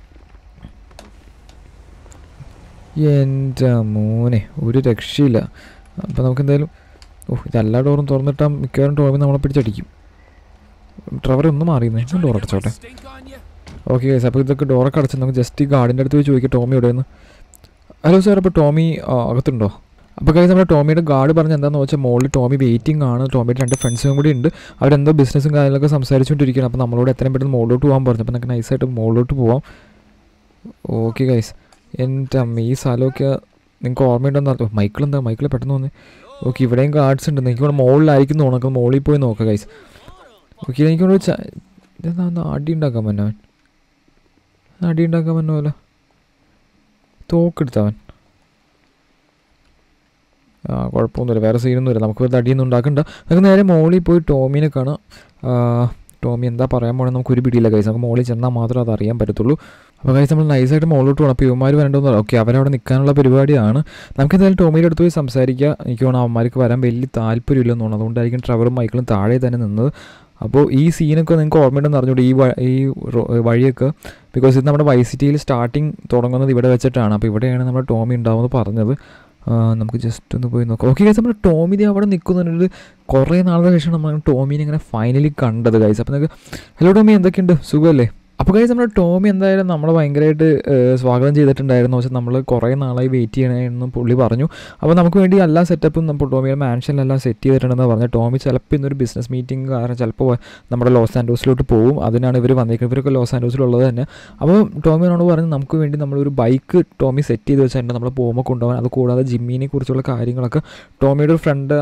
എൻ്റെ മോനെ ഒരു രക്ഷയില്ല അപ്പോൾ നമുക്ക് എന്തായാലും ഓ ഇതെല്ലാ ഡോറും തുറന്നിട്ടാൽ മിക്കവാറും ടോമി നമ്മളെ പിടിച്ചടിക്കും ട്രവർ ഒന്ന് മാറിയുന്നേ ഞാൻ ഡോർ അടച്ചോട്ടെ ഓക്കെ ഗൈസ് അപ്പോൾ ഇതൊക്കെ ഡോറൊക്കെ അടച്ച് നമുക്ക് ജസ്റ്റ് ഈ ഗാർഡിൻ്റെ അടുത്ത് പോയി ചോദിക്കാം ടോമി എവിടെയെന്ന് ഹലോ സാർ അപ്പോൾ ടോമി ആ, അകത്തുണ്ടോ അപ്പോൾ ഗൈസ് നമ്മുടെ ടോമിയുടെ ഗാർഡ് പറഞ്ഞ എന്താണെന്ന് വെച്ചാൽ മോളിൽ ടോമി വെയിറ്റിംഗ് ആണ് ടോമിയുടെ രണ്ട് ഫ്രണ്ട്സും കൂടി ഉണ്ട് അവരെന്തോ ബിസിനസ്സും കാര്യങ്ങളൊക്കെ സംസാരിച്ചുകൊണ്ടിരിക്കുകയാണ് അപ്പോൾ നമ്മളോട് എത്രയും പെട്ടെന്ന് മുകളിലോട്ട് പോകാൻ പറഞ്ഞു അപ്പോൾ നമുക്ക് നൈസായിട്ട് മുകളിലോട്ട് പോവാം ഓക്കെ ഗൈസ് എൻ്റെ അമ്മ ഈ സ്ഥലമൊക്കെ നിങ്ങൾക്ക് ഓർമ്മയുണ്ടെന്ന് അറിയാം മൈക്കിൾ എന്താ മൈക്കിൾ പെട്ടെന്ന് വന്ന് ഓക്കെ ഇവിടെയും ഗാർഡ്സ് ഉണ്ട് എനിക്ക് ഇവിടെ മുകളിലായിരിക്കും തോന്നുന്നു നമുക്ക് മുകളിൽ പോയി നോക്കാം ഗൈസ് ഓക്കെ എനിക്ക് ഇവിടെ ച- ഇതെന്താ ഒന്ന് അടി ഉണ്ടാക്കാൻ പറ്റവൻ അടി ഉണ്ടാക്കാൻ പറ്റുമല്ലോ തോക്കെടുത്തവൻ ആ കുഴപ്പമൊന്നുമില്ല വേറെ സീനൊന്നുമില്ല നമുക്ക് വെറുതെ അടിയൊന്നും ഉണ്ടാക്കണ്ട നമുക്ക് നേരെ മോളിൽ പോയി ടോമിനെ കാണാം ആ, ടോമി എന്താ പറയാൻ പോകണമെന്ന് നമുക്ക് ഒരു പിടിയില്ല കൈസ് നമുക്ക് മോളിൽ ചെന്നാൽ മാത്രമേ അത് അറിയാൻ പറ്റത്തുള്ളൂ അപ്പോൾ കൈസ് നമ്മൾ നൈസായിട്ട് മുകളിലോട്ട് പോകണം അപ്പോൾ ഇവന്മാർ വരേണ്ടതെന്ന് ഓക്കെ അവരവിടെ നിൽക്കാനുള്ള പരിപാടിയാണ് നമുക്ക് എന്തായാലും ടോമിയുടെ അടുത്ത് പോയി സംസാരിക്കുക എനിക്ക് തോന്നുന്നു അവന്മാർക്ക് വരാൻ വലിയ താല്പര്യമില്ലെന്ന് തോന്നുന്നു അതുകൊണ്ടായിരിക്കും ട്രവറും മൈക്കിളും താഴെ തന്നെ നിന്നത് അപ്പോൾ ഈ സീനൊക്കെ നിങ്ങൾക്ക് ഓർമ്മയുണ്ടെന്ന് അറിഞ്ഞൂടെ ഈ വ- ഈ റോ- വഴിയൊക്കെ ബിക്കോസ് ഇത് നമ്മുടെ വൈ സിറ്റിയിൽ സ്റ്റാർട്ടിങ് തുടങ്ങുന്നത് ഇവിടെ വെച്ചിട്ടാണ് അപ്പോൾ ഇവിടെയാണ് നമ്മുടെ ടോമി ഉണ്ടാവുമെന്ന് പറഞ്ഞത് ആ, നമുക്ക് ജസ്റ്റ് ഒന്ന് പോയി നോക്കാം ഓക്കെ ഗൈസ് നമ്മുടെ ടോമി ദേ അവിടെ നിൽക്കുന്നുണ്ട് കുറേ നാളുകൾക്ക് ശേഷം നമ്മൾ ടോമിനെ ഇങ്ങനെ ഫൈനലി കണ്ടത് ഗൈസ് അപ്പോൾ നിങ്ങൾക്ക് ഹലോ ടോമി എന്തൊക്കെയുണ്ട് സുഖമല്ലേ അപ്പോൾ ഗൈസ് നമ്മുടെ ടോമി എന്തായാലും നമ്മളെ ഭയങ്കരമായിട്ട് ഏഹ്, സ്വാഗതം ചെയ്തിട്ടുണ്ടായിരുന്നു പക്ഷേ നമ്മൾ കുറേ നാളായി വെയിറ്റ് ചെയ്യണമെന്ന് പുള്ളി പറഞ്ഞു അപ്പോൾ നമുക്ക് വേണ്ടി എല്ലാ സെറ്റപ്പും നമ്മൾ ടോമിയുടെ മാൻഷനിലെല്ലാം സെറ്റ് ചെയ്തിട്ടുണ്ടെന്ന് പറഞ്ഞു ടോമി ചിലപ്പോൾ ഇന്നൊരു ബിസിനസ് മീറ്റിംഗ് കാരണം ചിലപ്പോൾ നമ്മുടെ ലോസ് ആൻഡോസിലോട്ട് പോകും അതിനാണ് ഇവർ വന്നിരിക്കുന്നത് ഇവരൊക്കെ ലോസ് ആൻഡോസിലുള്ളത് തന്നെ അപ്പോൾ ടോമിനോട് പറഞ്ഞ് നമുക്ക് വേണ്ടി നമ്മളൊരു ബൈക്ക് ടോമി സെറ്റ് ചെയ്ത് വെച്ചിട്ടുണ്ട് നമ്മൾ പോകുമ്പോൾ കൊണ്ടുപോകാൻ അത് കൂടാതെ ജിമ്മിനെ കുറിച്ചുള്ള കാര്യങ്ങളൊക്കെ ടോമിയുടെ ഒരു ഫ്രണ്ട്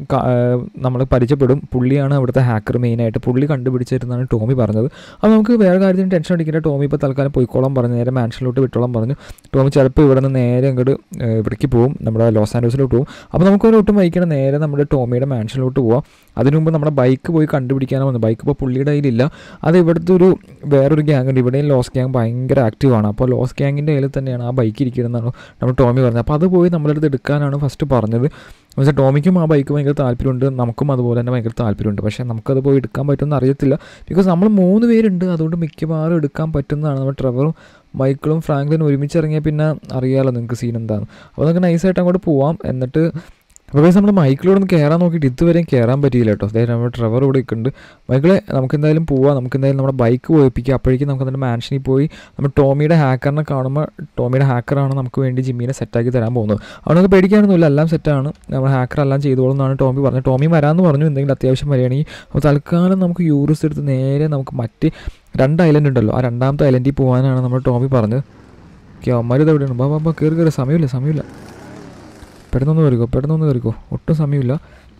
നമ്മൾ പരിചയപ്പെടും പുള്ളിയാണ് അവിടുത്തെ ഹാക്കർ മെയിനായിട്ട് പുള്ളി കണ്ടുപിടിച്ചിരുന്നാണ് ടോമി പറഞ്ഞത് അപ്പോൾ നമുക്ക് വേറെ കാര്യത്തിന് ടെൻഷൻ അടിക്കേണ്ട ടോമി ഇപ്പോൾ തൽക്കാലം പോയിക്കോളാൻ പറഞ്ഞു നേരെ മാൻഷനിലോട്ട് വിട്ടോളാൻ പറഞ്ഞു ടോമി ചിലപ്പോൾ ഇവിടെ നിന്ന് നേരെ അങ്ങോട്ട് ഏഹ്, ഇവിടേക്ക് പോകും നമ്മുടെ ലോസ് ആൻഡോസിലോട്ട് പോകും അപ്പോൾ നമുക്ക് ഒരു ഒട്ടും വൈകിക്കണം നേരെ നമ്മുടെ ടോമിയുടെ മാൻഷനിലോട്ട് പോവാം അതിനു മുമ്പ് നമ്മുടെ ബൈക്ക് പോയി കണ്ടുപിടിക്കാനാണ് വന്നത് ബൈക്ക് ഇപ്പോൾ പുള്ളിയുടെ കയ്യിലില്ല അത് ഇവിടുത്തെ ഒരു വേറൊരു ഗ്യാങ് ഉണ്ട് ഇവിടെയും ലോസ് ഗ്യാങ് ഭയങ്കര ആക്റ്റീവാണ് അപ്പോൾ ലോസ് ഗ്യാങ്ങിൻ്റെ കയ്യിൽ തന്നെയാണ് ആ ബൈക്ക് ഇരിക്കുന്നതെന്നാണ് നമ്മൾ ടോമി പറഞ്ഞത് അപ്പോൾ അത് പോയി നമ്മുടെ അടുത്ത് എടുക്കാനാണ് ഫസ്റ്റ് പറഞ്ഞത് പക്ഷേ ടോമിക്കും ആ ബൈക്ക് ഭയങ്കര താല്പര്യമുണ്ട് നമുക്കും അതുപോലെ തന്നെ ഭയങ്കര താല്പര്യമുണ്ട് പക്ഷേ നമുക്കത് പോയി എടുക്കാൻ പറ്റുമെന്ന് അറിയത്തില്ല ബിക്കോസ് നമ്മൾ മൂന്ന് പേരുണ്ട് അതുകൊണ്ട് മിക്കവാറും എടുക്കാൻ പറ്റുന്നതാണ് നമ്മൾ ട്രെവറും മൈക്കിളും ഫ്രാങ്ക്ലിനും ഒരുമിച്ച് ഇറങ്ങിയാൽ പിന്നെ അറിയാമല്ലോ നിങ്ങൾക്ക് സീൻ എന്താണ് അപ്പോൾ നമുക്ക് നൈസായിട്ട് അങ്ങോട്ട് പോവാം എന്നിട്ട് അപ്പോൾ നമ്മൾ മൈക്കിലൂടെ ഒന്ന് കയറാൻ നോക്കിയിട്ട് ഇതുവരെയും കയറാൻ പറ്റിയില്ല കേട്ടോ അതായത് നമ്മുടെ ട്രെവർ ഇവിടെ നിൽക്കുന്നുണ്ട് മൈക്കിളെ നമുക്ക് എന്തായാലും പോവാം നമുക്ക് എന്തായാലും നമ്മുടെ ബൈക്ക് പോയിപ്പിക്കുക അപ്പോഴേക്കും നമുക്ക് എന്നിട്ട് മാൻഷനിൽ പോയി നമ്മൾ ടോമിയുടെ ഹാക്കറിനെ കാണുമ്പോൾ ടോമിയുടെ ഹാക്കറാണ് നമുക്ക് വേണ്ടി ജിമ്മിനെ സെറ്റാക്കി തരാൻ പോകുന്നത് അവനൊക്കെ പേടിക്കാനൊന്നുമില്ല എല്ലാം സെറ്റാണ് നമ്മൾ ഹാക്കർ എല്ലാം ചെയ്തോളും എന്നാണ് ടോമി പറഞ്ഞത് ടോമി വരാമെന്ന് പറഞ്ഞു എന്തെങ്കിലും അത്യാവശ്യം വരികയാണെങ്കിൽ അപ്പോൾ തൽക്കാലം നമുക്ക് യൂറിസ് എടുത്ത് നേരെ നമുക്ക് മറ്റ് രണ്ട് ഐലൻഡ് ഉണ്ടല്ലോ ആ രണ്ടാമത്തെ ഐലൻഡിൽ പോകാനാണ് നമ്മൾ ടോമി പറഞ്ഞത് ഓക്കെ അവന്മാർ ഇത് എവിടെയാണ് ബാ ബാ ബാ കയറി കയറി സമയമില്ല സമയമില്ല പെട്ടെന്നൊന്ന് കയറിക്കോ പെട്ടെന്നൊന്ന് കയറിക്കോ ഒട്ടും സമയമില്ല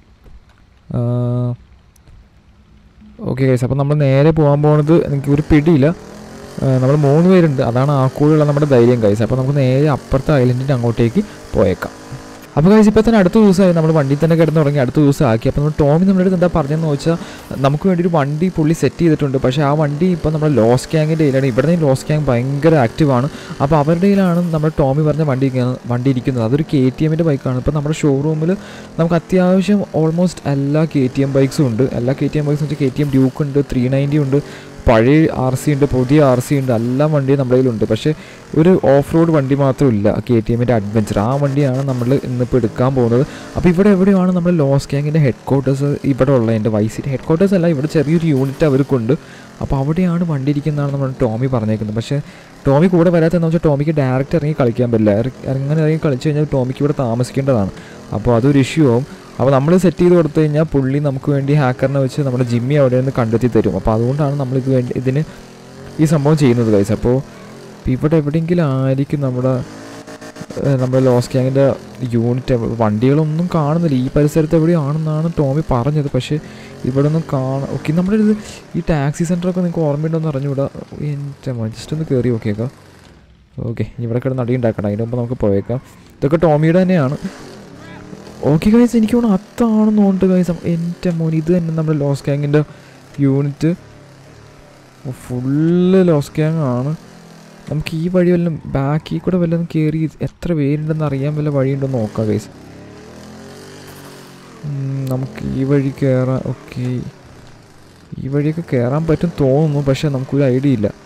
ഓക്കെ ഗൈസ് അപ്പോൾ നമ്മൾ നേരെ പോകാൻ പോകുന്നത് എനിക്ക് ഒരു പിടിയില്ല നമ്മൾ മൂന്ന് പേരുണ്ട് അതാണ് ആ കൂടെയുള്ള നമ്മുടെ ധൈര്യം ഗൈസ് അപ്പോൾ നമുക്ക് നേരെ അപ്പുറത്തെ ഐലൻഡിൻ്റെ അങ്ങോട്ടേക്ക് പോയേക്കാം അപ്പോൾ ഗൈസ് ഇപ്പോൾ തന്നെ അടുത്ത ദിവസമായി നമ്മൾ വണ്ടി തന്നെ കിടന്ന് തുടങ്ങി അടുത്ത ദിവസം ആക്കി അപ്പോൾ നമ്മൾ ടോമി നമ്മുടെ അടുത്ത് എന്താ പറഞ്ഞതെന്ന് വെച്ചാൽ നമുക്ക് വേണ്ടി ഒരു വണ്ടി പുള്ളി സെറ്റ് ചെയ്തിട്ടുണ്ട് പക്ഷേ ആ വണ്ടി ഇപ്പോൾ നമ്മുടെ ലോസ് ഗ്യാങ്ങിൻ്റെ കയ്യിലാണ് ഇവിടെ നിന്ന് ലോസ് ഗ്യാങ് ഭയങ്കര ആക്റ്റീവാണ് അപ്പോൾ അവരുടെ കയ്യിലാണ് നമ്മുടെ ടോമി പറഞ്ഞ വണ്ടി ഇരിക്കുന്ന- വണ്ടി ഇരിക്കുന്നത് അതൊരു കെ ടി എമ്മിൻ്റെ ബൈക്കാണ് ഇപ്പോൾ നമ്മുടെ ഷോറൂമിൽ നമുക്ക് അത്യാവശ്യം ഓൾമോസ്റ്റ് എല്ലാ കെ ടി എം ബൈക്സും ഉണ്ട് എല്ലാ കെ ടി എം ബൈക്സും വെച്ചാൽ കെ ടി എം ഡ്യൂക്ക് ഉണ്ട് ത്രീ നയൻറ്റി ഉണ്ട് പഴയ ആർ സി ഉണ്ട് പുതിയ ആർ സി ഉണ്ട് എല്ലാ വണ്ടിയും നമ്മുടെ കയ്യിലുണ്ട് പക്ഷേ ഒരു ഓഫ് റോഡ് വണ്ടി മാത്രമില്ല കെ ടി എമ്മിൻ്റെ അഡ്വഞ്ചർ ആ വണ്ടിയാണ് നമ്മൾ ഇന്നിപ്പോൾ എടുക്കാൻ പോകുന്നത് അപ്പോൾ ഇവിടെ എവിടെയാണ് നമ്മൾ ലോസ് ഗ്യാങ്ങിൻ്റെ ഹെഡ് ക്വാർട്ടേഴ്സ് ഇവിടെ ഉള്ളതിൻ്റെ വൈസിൻ്റെ ഹെഡ് ക്വാർട്ടേഴ്സ് അല്ല ഇവിടെ ചെറിയൊരു യൂണിറ്റ് അവർക്കുണ്ട് അപ്പോൾ അവിടെയാണ് വണ്ടി ഇരിക്കുന്നതാണ് നമ്മൾ ടോമി പറഞ്ഞേക്കുന്നത് പക്ഷേ ടോമി കൂടെ വരാത്തതെന്ന് വെച്ചാൽ ടോമിക്ക് ഡയറക്റ്റ് ഇറങ്ങി കളിക്കാൻ പറ്റില്ല ഇറ- അങ്ങനെ ഇറങ്ങി കളിച്ചു കഴിഞ്ഞാൽ ടോമിക്ക് ഇവിടെ താമസിക്കേണ്ടതാണ് അപ്പോൾ അതൊരു ഇഷ്യൂ ആവും അപ്പോൾ നമ്മൾ സെറ്റ് ചെയ്ത് കൊടുത്തു കഴിഞ്ഞാൽ പുള്ളി നമുക്ക് വേണ്ടി ഹാക്കറിനെ വെച്ച് നമ്മുടെ ജിമ്മി അവിടെ നിന്ന് കണ്ടെത്തി തരും അപ്പോൾ അതുകൊണ്ടാണ് നമ്മൾ ഇത് വേണ്ടി ഇതിന് ഈ സംഭവം ചെയ്യുന്നത് കൈസ് അപ്പോൾ ഇവിടെ എവിടെയെങ്കിലും ആയിരിക്കും നമ്മുടെ ഏഹ്, നമ്മുടെ ലോസ് ഗ്യാങ്ങിൻ്റെ യൂണിറ്റ് വണ്ടികളൊന്നും കാണുന്നില്ല ഈ പരിസരത്ത് എവിടെയാണെന്നാണ് ടോമി പറഞ്ഞത് പക്ഷേ ഇവിടെ ഒന്നും കാണാം ഓക്കെ നമ്മുടെ ഇത് ഈ ടാക്സി സെൻ്ററൊക്കെ നിങ്ങൾക്ക് ഓർമ്മയുണ്ടോയെന്ന് അറിഞ്ഞുകൂടാ എൻ്റെ ജസ്റ്റ് ഒന്ന് കയറി നോക്കിയേക്കാം ഓക്കെ ഇവിടെ കിടന്ന് അടി ഉണ്ടാക്കണം അതിന് മുമ്പ് നമുക്ക് പോയേക്കാം ഇതൊക്കെ ടോമിയുടെ തന്നെയാണ് ഓക്കെ ഗൈസ് എനിക്ക് തോന്നുന്നു അത്താണെന്ന് തോന്നുന്നുണ്ട് ഗൈസ് എൻ്റെ മോൻ ഇത് തന്നെ നമ്മുടെ ലോസ് ഗ്യാങ്ങിൻ്റെ യൂണിറ്റ് ഫുള്ള് ലോസ് ഗ്യാങ് ആണ് നമുക്ക് ഈ വഴി വല്ലതും ബാക്കിൽ കൂടെ വല്ലതും കയറി എത്ര പേരുണ്ടെന്ന് അറിയാൻ വല്ല വഴിയുണ്ടെന്ന് നോക്കാം ഗൈസ് നമുക്ക് ഈ വഴി കയറാൻ ഓക്കെ ഈ വഴിയൊക്കെ കയറാൻ പറ്റും തോന്നുന്നു പക്ഷേ നമുക്കൊരു ഐഡിയ ഇല്ല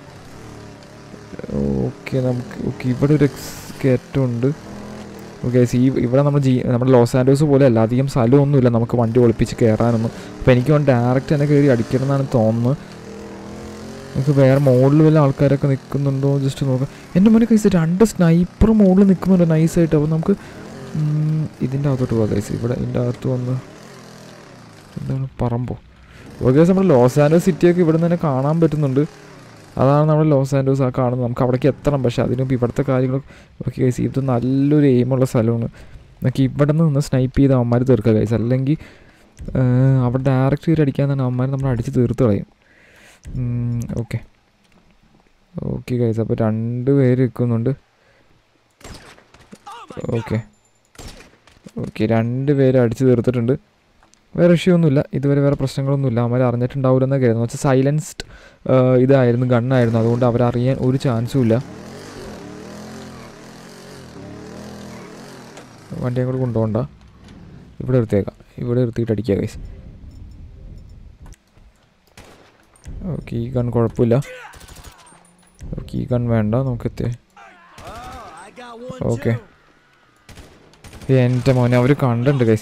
ഓക്കെ നമുക്ക് ഓക്കെ ഇവിടെ ഒരു എക്സ്കേറ്റം ഉണ്ട് ഓക്കെ ഈ ഇവിടെ നമ്മൾ ജി നമ്മുടെ ലോസ് ആൻഡോസ് പോലെ അല്ല അധികം സ്ഥലമൊന്നുമില്ല നമുക്ക് വണ്ടി ഒളിപ്പിച്ച് കയറാനൊന്നും അപ്പോൾ എനിക്ക് വേണം ഡയറക്റ്റ് തന്നെ കയറി അടിക്കണം എന്നാണ് തോന്നുന്നത് നമുക്ക് വേറെ മുകളിൽ വല്ല ആൾക്കാരൊക്കെ നിൽക്കുന്നുണ്ടോ ജസ്റ്റ് നോക്കാം എൻ്റെ മോനെ കൈസ് രണ്ട് സ്നൈപ്പർ മുകളിൽ നിൽക്കുന്നുണ്ട് നൈസായിട്ട് അപ്പോൾ നമുക്ക് ഉം, ഇതിൻ്റെ അകത്തോട്ട് പോകാം കൈസ് ഇവിടെ ഇതിൻ്റെ അകത്ത് വന്ന് എന്താണ് പറമ്പോ ഓക്കെ നമ്മുടെ ലോസ് ആൻഡോസ് സിറ്റിയൊക്കെ ഇവിടെ നിന്ന് തന്നെ കാണാൻ പറ്റുന്നുണ്ട് അതാണ് നമ്മൾ ലോസ് ആൻഡോസ് ആ കാണുന്നത് നമുക്ക് അവിടേക്ക് എത്തണം പക്ഷേ അതിന് മുമ്പ് ഇവിടുത്തെ കാര്യങ്ങൾ ഓക്കെ കൈസ് ഇത് നല്ലൊരു എയിമുള്ള സ്ഥലമാണ് നമുക്ക് ഇവിടെ നിന്ന് സ്നൈപ്പ് ചെയ്ത് അവന്മാർ തീർക്കുക കൈസ് അല്ലെങ്കിൽ ഏഹ്, അവിടെ ഡയറക്റ്റ് കയറി അടിക്കാൻ തന്നെ അവന്മാർ നമ്മൾ അടിച്ച് തീർത്ത് കളയും ഓക്കെ ഓക്കെ കൈസ് അപ്പോൾ രണ്ട് പേര് നിൽക്കുന്നുണ്ട് ഓക്കെ ഓക്കെ രണ്ട് പേര് അടിച്ച് തീർത്തിട്ടുണ്ട് വേറെ ഇഷ്യൂ ഒന്നുമില്ല ഇതുവരെ വേറെ പ്രശ്നങ്ങളൊന്നുമില്ല അവന്മാർ അറിഞ്ഞിട്ടുണ്ടാവില്ലെന്ന് കരുതുന്നു വെച്ചാൽ സൈലൻസ്ഡ് ഇതായിരുന്നു ഗണ്ണായിരുന്നു അതുകൊണ്ട് അവരറിയാൻ ഒരു ചാൻസും ഇല്ല വണ്ടിയും കൂടെ കൊണ്ടുപോകണ്ട ഇവിടെ നിർത്തിയേക്കാം ഇവിടെ നിർത്തിയിട്ട് അടിക്കുക കൈസ് ഓക്കെ ഈ ഗൺ കുഴപ്പമില്ല ഓക്കെ ഈ ഗൺ വേണ്ട നമുക്ക് എത്തിയേ ഓക്കെ എൻ്റെ മോനെ അവർ കണ്ടുണ്ട് ഗൈസ്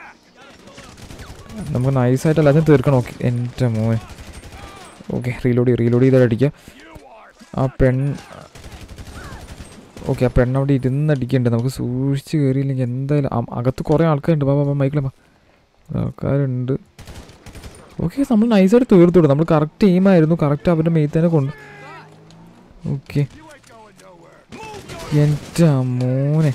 നമുക്ക് നൈസായിട്ട് എല്ലാത്തിനും തീർക്കണം ഓക്കെ എൻ്റെ മോനെ ഓക്കെ റീലോഡ് ചെയ്ത് റീലോഡ് ചെയ്താൽ അടിക്കുക ആ പെൺ ഓക്കെ ആ പെണ്ണ് അവിടെ ഇരുന്ന് അടിക്കുന്നുണ്ട് നമുക്ക് സൂക്ഷിച്ച് കയറിയില്ലെങ്കിൽ എന്തായാലും ആ- അകത്ത് കുറേ ആൾക്കാരുണ്ട് ബാബാ ബാബാ മൈക്കിളെ ബാ ആൾക്കാരുണ്ട് ഓക്കെ നമ്മൾ നൈസായിട്ട് തീർത്തു വിടും നമ്മൾ കറക്റ്റ് എയിമായിരുന്നു കറക്റ്റ് അവരുടെ മെയ്ത്ത് തന്നെ കൊണ്ട് ഓക്കെ എൻ്റെ മോനെ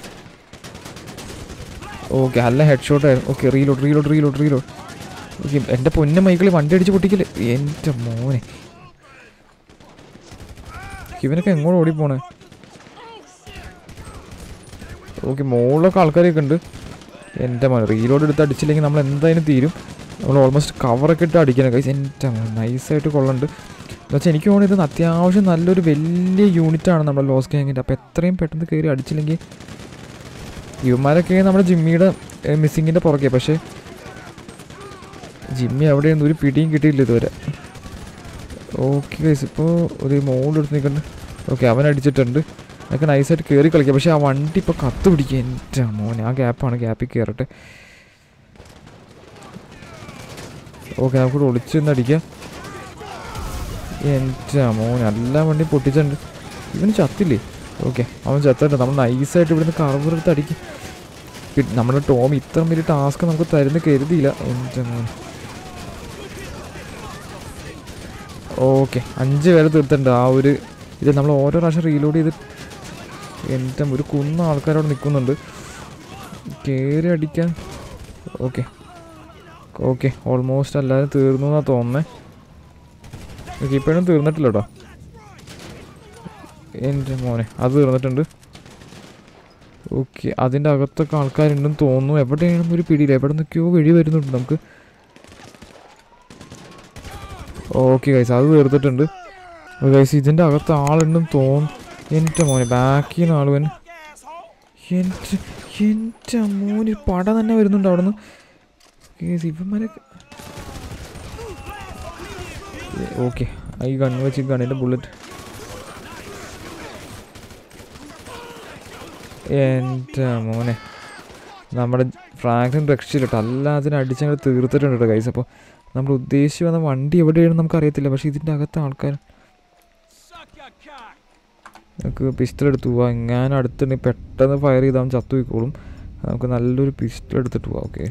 ഓക്കെ നല്ല ഹെഡ് ഷോട്ട് ആയിരുന്നു okay reload reload reload reload okay എൻ്റെ പൊന്ന മൈക്കിളി വണ്ടി അടിച്ച് പൊട്ടിക്കല് എൻ്റെ മോനെ ഇവനൊക്കെ എങ്ങോട്ട് ഓടിപ്പോണേ ഓക്കെ മുകളിലൊക്കെ ആൾക്കാരൊക്കെ ഉണ്ട് എൻ്റെ മോനെ റീലോഡ് എടുത്ത് അടിച്ചില്ലെങ്കിൽ നമ്മൾ എന്തായാലും തീരും നമ്മൾ ഓൾമോസ്റ്റ് കവറൊക്കെ ഇട്ട് അടിക്കണം കൈസ് എൻ്റെ മോനെ നൈസായിട്ട് കൊള്ളുന്നുണ്ട് എന്നുവെച്ചാൽ എനിക്ക് തോന്നുന്നത് ഇത് അത്യാവശ്യം നല്ലൊരു വലിയ യൂണിറ്റാണ് നമ്മുടെ ലോസ് ഗാങ്ങിൻ്റെ അപ്പോൾ എത്രയും പെട്ടെന്ന് കയറി അടിച്ചില്ലെങ്കിൽ ഇവന്മാരൊക്കെ നമ്മുടെ ജിമ്മിയുടെ മിസ്സിങ്ങിൻ്റെ പുറകെ പക്ഷേ ജിമ്മി എവിടെയൊന്നും ഒരു പിടിയും കിട്ടിയില്ല ഇതുവരെ ഓക്കെ ഗൈസ് ഇപ്പോൾ ഒരു മോളെടുത്ത് നിൽക്കുന്നുണ്ട് ഓക്കെ അവൻ അടിച്ചിട്ടുണ്ട് അതൊക്കെ നൈസായിട്ട് കയറി കളിക്കാം പക്ഷേ ആ വണ്ടി ഇപ്പോൾ കത്ത് പിടിക്കുക എൻ്റെ മോനെ ആ ഗ്യാപ്പാണ് ഗ്യാപ്പിൽ കയറട്ടെ ഓക്കെ നമുക്ക് ഒളിച്ച് നിന്ന് അടിക്കാം എൻ്റെ മോനെ എല്ലാ വണ്ടിയും പൊട്ടിച്ചിട്ടുണ്ട് ഇവന് ചത്തില്ലേ ഓക്കെ അവൻ ചത്തിട്ടുണ്ട് നമ്മൾ നൈസായിട്ട് ഇവിടുന്ന് കറവറെടുത്ത് അടിക്കും പിന്നെ നമ്മുടെ ടോം ഇത്ര വലിയ ടാസ്ക് നമുക്ക് തരുന്ന കരുതിയില്ല എൻ്റെ മോനെ ഓക്കെ അഞ്ച് പേരെ തീർത്തിട്ടുണ്ട് ആ ഒരു ഇത് നമ്മൾ ഓരോ പ്രാവശ്യം റീലോഡ് ചെയ്ത് എൻ്റെ ഒരു കുന്ന ആൾക്കാരവിടെ നിൽക്കുന്നുണ്ട് കയറി അടിക്കാൻ ഓക്കെ ഓക്കെ ഓൾമോസ്റ്റ് എല്ലാവരും തീർന്നു എന്നാണ് തോന്നുന്നത് ഓക്കെ ഇപ്പോഴും തീർന്നിട്ടില്ല കേട്ടോ എൻ്റെ മോനെ അത് തീർന്നിട്ടുണ്ട് ഓക്കെ അതിൻ്റെ അകത്തൊക്കെ ആൾക്കാരുണ്ടെന്ന് തോന്നുന്നു എവിടെയാണെന്ന് ഒരു പിടിയില്ല എവിടെ നിന്നൊക്കെയോ വെടി വരുന്നുണ്ട് നമുക്ക് ഓക്കെ ഗൈസ് അത് തീർത്തിട്ടുണ്ട് ഗൈസ് ഇതിൻ്റെ അകത്ത് ആളുണ്ടെന്ന് തോന്നുന്നു എൻ്റെ മോനെ ബാക്കിൽ നിന്ന് ആൾ വന്ന് എൻ്റെ എൻ്റെ മോന് പട തന്നെ വരുന്നുണ്ട് അവിടെ നിന്ന് ഗൈസ് ഇവന്മാരെ ഓക്കെ ഈ ഗണ്ണ് വെച്ച് ഗണ്ണിൻ്റെ ബുള്ളറ്റ് എൻ്റെ മോനെ നമ്മുടെ ഫ്രാങ്ക്ലിൻ രക്ഷയിലിട്ടോ എല്ലാത്തിനും അടിച്ചങ്ങോട്ട് തീർത്തിട്ടുണ്ട് കേട്ടോ കൈസ് അപ്പോൾ നമ്മൾ ഉദ്ദേശിച്ച് വന്ന വണ്ടി എവിടെയാണെന്ന് നമുക്കറിയത്തില്ല പക്ഷേ ഇതിൻ്റെ അകത്ത് ആൾക്കാർ നമുക്ക് പിസ്റ്റൾ എടുത്ത് പോവാം എങ്ങാനും അടുത്തുണ്ടെങ്കിൽ പെട്ടെന്ന് ഫയർ ചെയ്താൽ അവൻ ചത്തു പോയിക്കോളും നമുക്ക് നല്ലൊരു പിസ്റ്റൾ എടുത്തിട്ട് പോവാം ഓക്കെ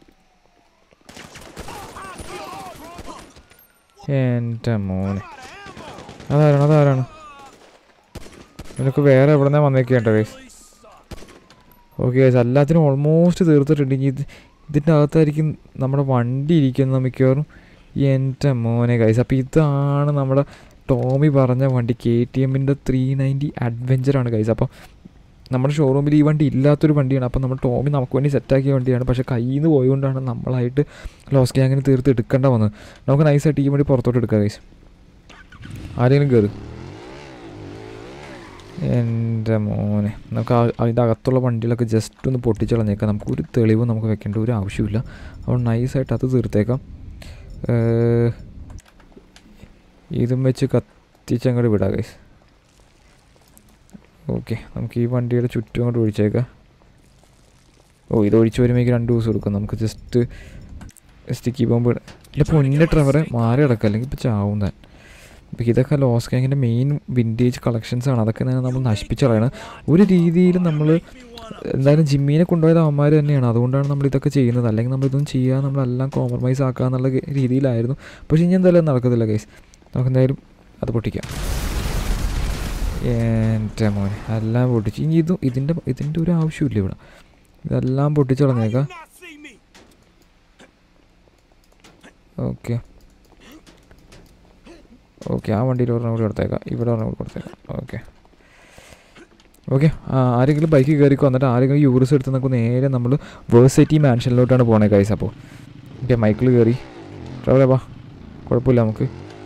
എൻ്റെ മോനെ അതാരാണ് അതാരാണ് നിനക്ക് വേറെ എവിടെ നിന്നാണ് വന്നേക്കേണ്ട കേസ് ഓക്കെ ഗൈസ് എല്ലാത്തിനും ഓൾമോസ്റ്റ് തീർത്തിട്ടുണ്ട് ഇനി ഇത് ഇതിൻ്റെ അകത്തായിരിക്കും നമ്മുടെ വണ്ടി ഇരിക്കുന്നത് മിക്കവാറും എൻ്റെ മോനെ ഗൈസ് അപ്പോൾ ഇതാണ് നമ്മുടെ ടോമി പറഞ്ഞ വണ്ടി കെ ടി എമ്മിൻ്റെ ത്രീ നയൻറ്റി അഡ്വഞ്ചറാണ് ഗൈസ് അപ്പോൾ നമ്മുടെ ഷോറൂമിൽ ഈ വണ്ടി ഇല്ലാത്തൊരു വണ്ടിയാണ് അപ്പോൾ നമ്മൾ ടോമി നമുക്ക് വേണ്ടി സെറ്റാക്കിയ വണ്ടിയാണ് പക്ഷേ കയ്യിൽ നിന്ന് പോയതുകൊണ്ടാണ് നമ്മളായിട്ട് ലോസ് ഗ്യാങ്ങിന് തീർത്ത് എടുക്കേണ്ട വന്നത് നമുക്ക് നൈസായിട്ട് ഈ വണ്ടി പുറത്തോട്ട് എടുക്കാം ഗൈസ് ആരെങ്കിലും കയറി എൻ്റെ മോനെ നമുക്ക് ആ- അതിൻ്റെ അകത്തുള്ള വണ്ടികളൊക്കെ ജസ്റ്റ് ഒന്ന് പൊട്ടിച്ച് കളഞ്ഞേക്കാം നമുക്ക് ഒരു തെളിവ് നമുക്ക് വെക്കേണ്ട ഒരു ആവശ്യമില്ല അപ്പോൾ നൈസായിട്ട് അത് തീർത്തേക്കാം ഏഹ്, ഇതും വെച്ച് കത്തിച്ചങ്ങോട്ട് വിടാം ഗൈസ് ഓക്കെ നമുക്ക് ഈ വണ്ടിയുടെ ചുറ്റും അങ്ങോട്ട് ഒഴിച്ചേക്കാം ഓ ഇത് ഒഴിച്ച് വരുമ്പോഴേക്ക് രണ്ട് ദിവസം എടുക്കും നമുക്ക് ജസ്റ്റ് സ്റ്റിക്കി ബോംബ് ഇല്ല പൊന്നിൻ്റെ ട്രവറെ മാറി കിടക്കുക അല്ലെങ്കിൽ ഇപ്പോൾ ചാവും താൻ അപ്പോൾ ഇതൊക്കെ ലോസ് ഗാങ്ങിൻ്റെ മെയിൻ വിൻറ്റേജ് കളക്ഷൻസ് ആണ് അതൊക്കെ തന്നെ നമ്മൾ നശിപ്പിച്ച് കളയണം ഒരു രീതിയിൽ നമ്മൾ എന്തായാലും ജിമ്മിനെ കൊണ്ടുപോയത് അവന്മാർ തന്നെയാണ് അതുകൊണ്ടാണ് നമ്മൾ ഇതൊക്കെ ചെയ്യുന്നത് അല്ലെങ്കിൽ നമ്മളിതൊന്നും ചെയ്യാതെ നമ്മളെല്ലാം കോംപ്രമൈസ് ആക്കുക എന്നുള്ള ഗ- രീതിയിലായിരുന്നു പക്ഷേ ഇനി എന്തായാലും നടക്കത്തില്ല ഗൈസ് നമുക്ക് എന്തായാലും അത് പൊട്ടിക്കാം എൻ്റെ മോനെ എല്ലാം പൊട്ടിച്ച് ഇനി ഇതും ഇതിൻ്റെ ഇതിൻ്റെ ഒരു ആവശ്യമില്ല ഇവിടെ ഇതെല്ലാം പൊട്ടിച്ച് കളഞ്ഞേക്കാം ഓക്കെ ഓക്കെ ആ വണ്ടിയിൽ ഒരെണ്ണം കൂടി കൊടുത്തേക്കാം ഇവിടെ ഒരെണ്ണം കൂടി കൊടുത്തേക്കാം ഓക്കെ ഓക്കെ ആരെങ്കിലും ബൈക്ക് കയറിക്കോ എന്നിട്ട് ആരെങ്കിലും യൂറിസ് എടുത്ത് നമുക്ക് നേരെ നമ്മൾ വേഴ്സിറ്റി മാൻഷനിലോട്ടാണ് പോണേ കൈസ് അപ്പോൾ ഓക്കെ മൈക്കിൾ കയറി ട്രാവലേ വാ കുഴപ്പമില്ല നമുക്ക്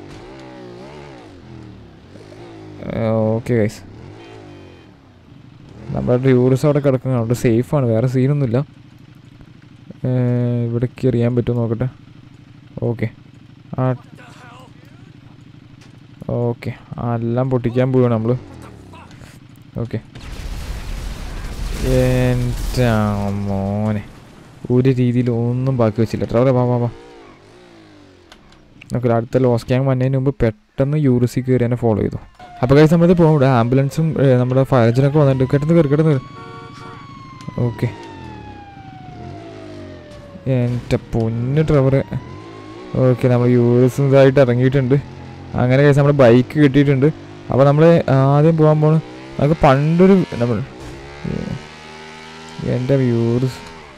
ഓക്കെ ഗൈസ് നമ്മുടെ യൂറിസ് അവിടെ കിടക്കുന്ന അവിടെ സേഫാണ് വേറെ സീനൊന്നുമില്ല ഇവിടേക്ക് എറിയാൻ പറ്റുമോ നോക്കട്ടെ ഓക്കെ ആ ഓക്കെ എല്ലാം പൊട്ടിക്കാൻ പോവുകയാണ് നമ്മൾ ഓക്കെ എൻ്റെ മോനെ ഒരു രീതിയിൽ ഒന്നും ബാക്കി വെച്ചില്ല ട്രാവലെ വാ വാ വാ നമുക്ക് അടുത്ത ലോസ് ഗ്യാങ് വന്നതിന് മുമ്പ് പെട്ടെന്ന് യൂറിസി കയറി എന്നെ ഫോളോ ചെയ്തു അപ്പോൾ കഴിച്ച് നമ്മളിത് പോകും ഇവിടെ ആംബുലൻസും ഏ, നമ്മുടെ ഫയർ എഞ്ചിനൊക്കെ വന്നിട്ടുണ്ട് കിടന്ന് കയറി കിടന്ന് കയറി ഓക്കെ എൻ്റെ പൊന്ന് ഡ്രൈവർ ഓക്കെ നമ്മൾ യൂറിസും ഇതായിട്ട് ഇറങ്ങിയിട്ടുണ്ട് അങ്ങനെ കഴിച്ച് നമ്മൾ ബൈക്ക് കിട്ടിയിട്ടുണ്ട് അപ്പോൾ നമ്മൾ ആദ്യം പോകാൻ പോണ നമുക്ക് പണ്ടൊരു നമ്മൾ എൻ്റെ യൂറിസ്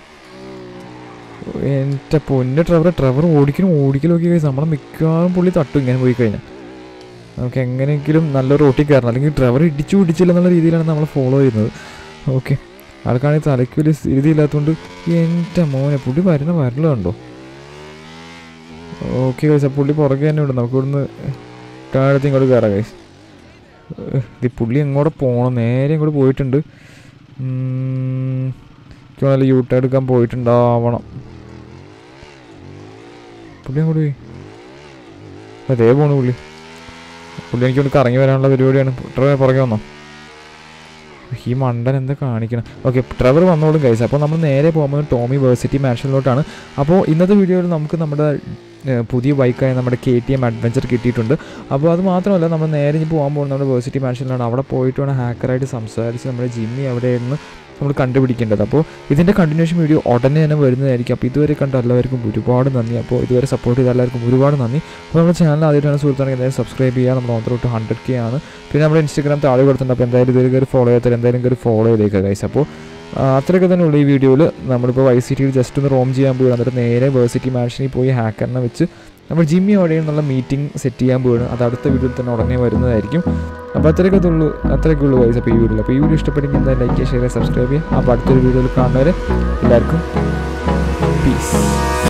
എൻ്റെ പൊന്ന് ട്രവർ ട്രവർ ഓടിക്കലും ഓടിക്കലും ഒക്കെ കഴിച്ച് നമ്മളെ മിക്കവാറും പുള്ളി തട്ടും ഇങ്ങനെ പോയി കഴിഞ്ഞാൽ നമുക്ക് എങ്ങനെയെങ്കിലും നല്ല റോട്ടിൽ കയറണം അല്ലെങ്കിൽ ഡ്രൈവർ ഇടിച്ചു പിടിച്ചില്ല എന്നുള്ള രീതിയിലാണ് നമ്മൾ ഫോളോ ചെയ്യുന്നത് ഓക്കെ ആൾക്കാണെങ്കിൽ തലയ്ക്ക് വലിയ സ്ഥിതി ഇല്ലാത്തതുകൊണ്ട് എൻ്റെ മോനെ പുള്ളി വരണ വരല കണ്ടോ ഓക്കെ കഴിച്ച പുള്ളി പുറകെ തന്നെ ഉണ്ട് നമുക്ക് ഇവിടുന്ന് താഴത്ത് ഇങ്ങോട്ട് കയറാം കൈസ് ഇത് പുള്ളി എങ്ങോട്ട് പോകണം നേരെ ഇങ്ങോട്ട് പോയിട്ടുണ്ട് ഉം, എനിക്ക് നല്ല യൂട്ടേൺ എടുക്കാൻ പോയിട്ടുണ്ടാവണം പുള്ളി അങ്ങോട്ട് പോയി അതേ പോണു പുള്ളി പുള്ളി എനിക്ക് കൊണ്ട് കറങ്ങി വരാനുള്ള പരിപാടിയാണ് ട്രവർ പുറകെ വന്നോ ഈ മണ്ടൻ എന്താ കാണിക്കണം ഓക്കെ ട്രവർ വന്നോളും കൈസ് അപ്പോൾ നമ്മൾ നേരെ പോകുമ്പോൾ ടോമി വേഴ്സിറ്റി മാൻഷനിലോട്ടാണ് അപ്പോൾ ഇന്നത്തെ വീഡിയോയിൽ നമുക്ക് നമ്മുടെ ഏഹ്, പുതിയ ബൈക്കായ നമ്മുടെ കെ ടി എം അഡ്വഞ്ചർ കിട്ടിയിട്ടുണ്ട് അപ്പോൾ അത് മാത്രമല്ല നമ്മൾ നേരെ ഇനി പോകാൻ പോകുന്നത് നമ്മുടെ വേഴ്സിറ്റി മാൻഷനിലാണ് അവിടെ പോയിട്ട് വേണം ഹാക്കറായിട്ട് സംസാരിച്ച് നമ്മുടെ ജിമ്മി എവിടെയായിരുന്നു നമ്മൾ കണ്ടുപിടിക്കേണ്ടത് അപ്പോൾ ഇതിൻ്റെ കണ്ടിന്യൂഷൻ വീഡിയോ ഉടനെ തന്നെ വരുന്നതായിരിക്കും അപ്പോൾ ഇതുവരെ കണ്ട എല്ലാവർക്കും ഒരുപാട് നന്ദി അപ്പോൾ ഇതുവരെ സപ്പോർട്ട് ചെയ്ത എല്ലാവർക്കും ഒരുപാട് നന്ദി അപ്പോൾ നമ്മുടെ ചാനൽ ആദ്യമായിട്ടാണ് സുഹൃത്താണെങ്കിൽ എന്തായാലും സബ്സ്ക്രൈബ് ചെയ്യുക നമ്മൾ ഓൺ തൊട്ട് ഹൺഡ്രഡ് കെ ആണ് പിന്നെ നമ്മുടെ ഇൻസ്റ്റാഗ്രാം താഴെ കൊടുത്തിട്ടുണ്ട് അപ്പോൾ എന്തായാലും ഇതിൽ കയറി ഫോളോ ചെയ്യാത്തവർ എന്തായാലും കയറി ഫോളോ ചെയ്തേക്കുക ഗൈസ് അപ്പോൾ ആ, അത്രയൊക്കെ തന്നെ ഉള്ളൂ ഈ വീഡിയോയിൽ നമ്മളിപ്പോൾ വൈ സിറ്റിയിൽ ജസ്റ്റ് ഒന്ന് റോം ചെയ്യാൻ പോവുകയാണ് എന്നിട്ട് നേരെ വേഴ്സിറ്റി മാൻഷനിൽ പോയി ഹാക്കറിനെ വെച്ച് നമ്മൾ ജിമ്മി അവിടെ നിന്നുള്ള മീറ്റിംഗ് സെറ്റ് ചെയ്യാൻ പോവുകയാണ് അത് അടുത്ത വീഡിയോയിൽ തന്നെ ഉടനെ വരുന്നതായിരിക്കും അപ്പോൾ അത്രയൊക്കെ ഉള്ളൂ അത്രയൊക്കെ ഉള്ളൂ വൈസ് അപ്പോൾ ഈ വീഡിയോയിൽ അപ്പോൾ ഈ വീഡിയോ ഇഷ്ടപ്പെട്ടെങ്കിൽ എന്തായാലും ലൈക്ക് ചെയ്യുക ഷെയർ ചെയ്യുക സബ്സ്ക്രൈബ് ചെയ്യുക അപ്പോൾ അടുത്തൊരു വീഡിയോയിൽ കാണുന്നവരെ എല്ലാവർക്കും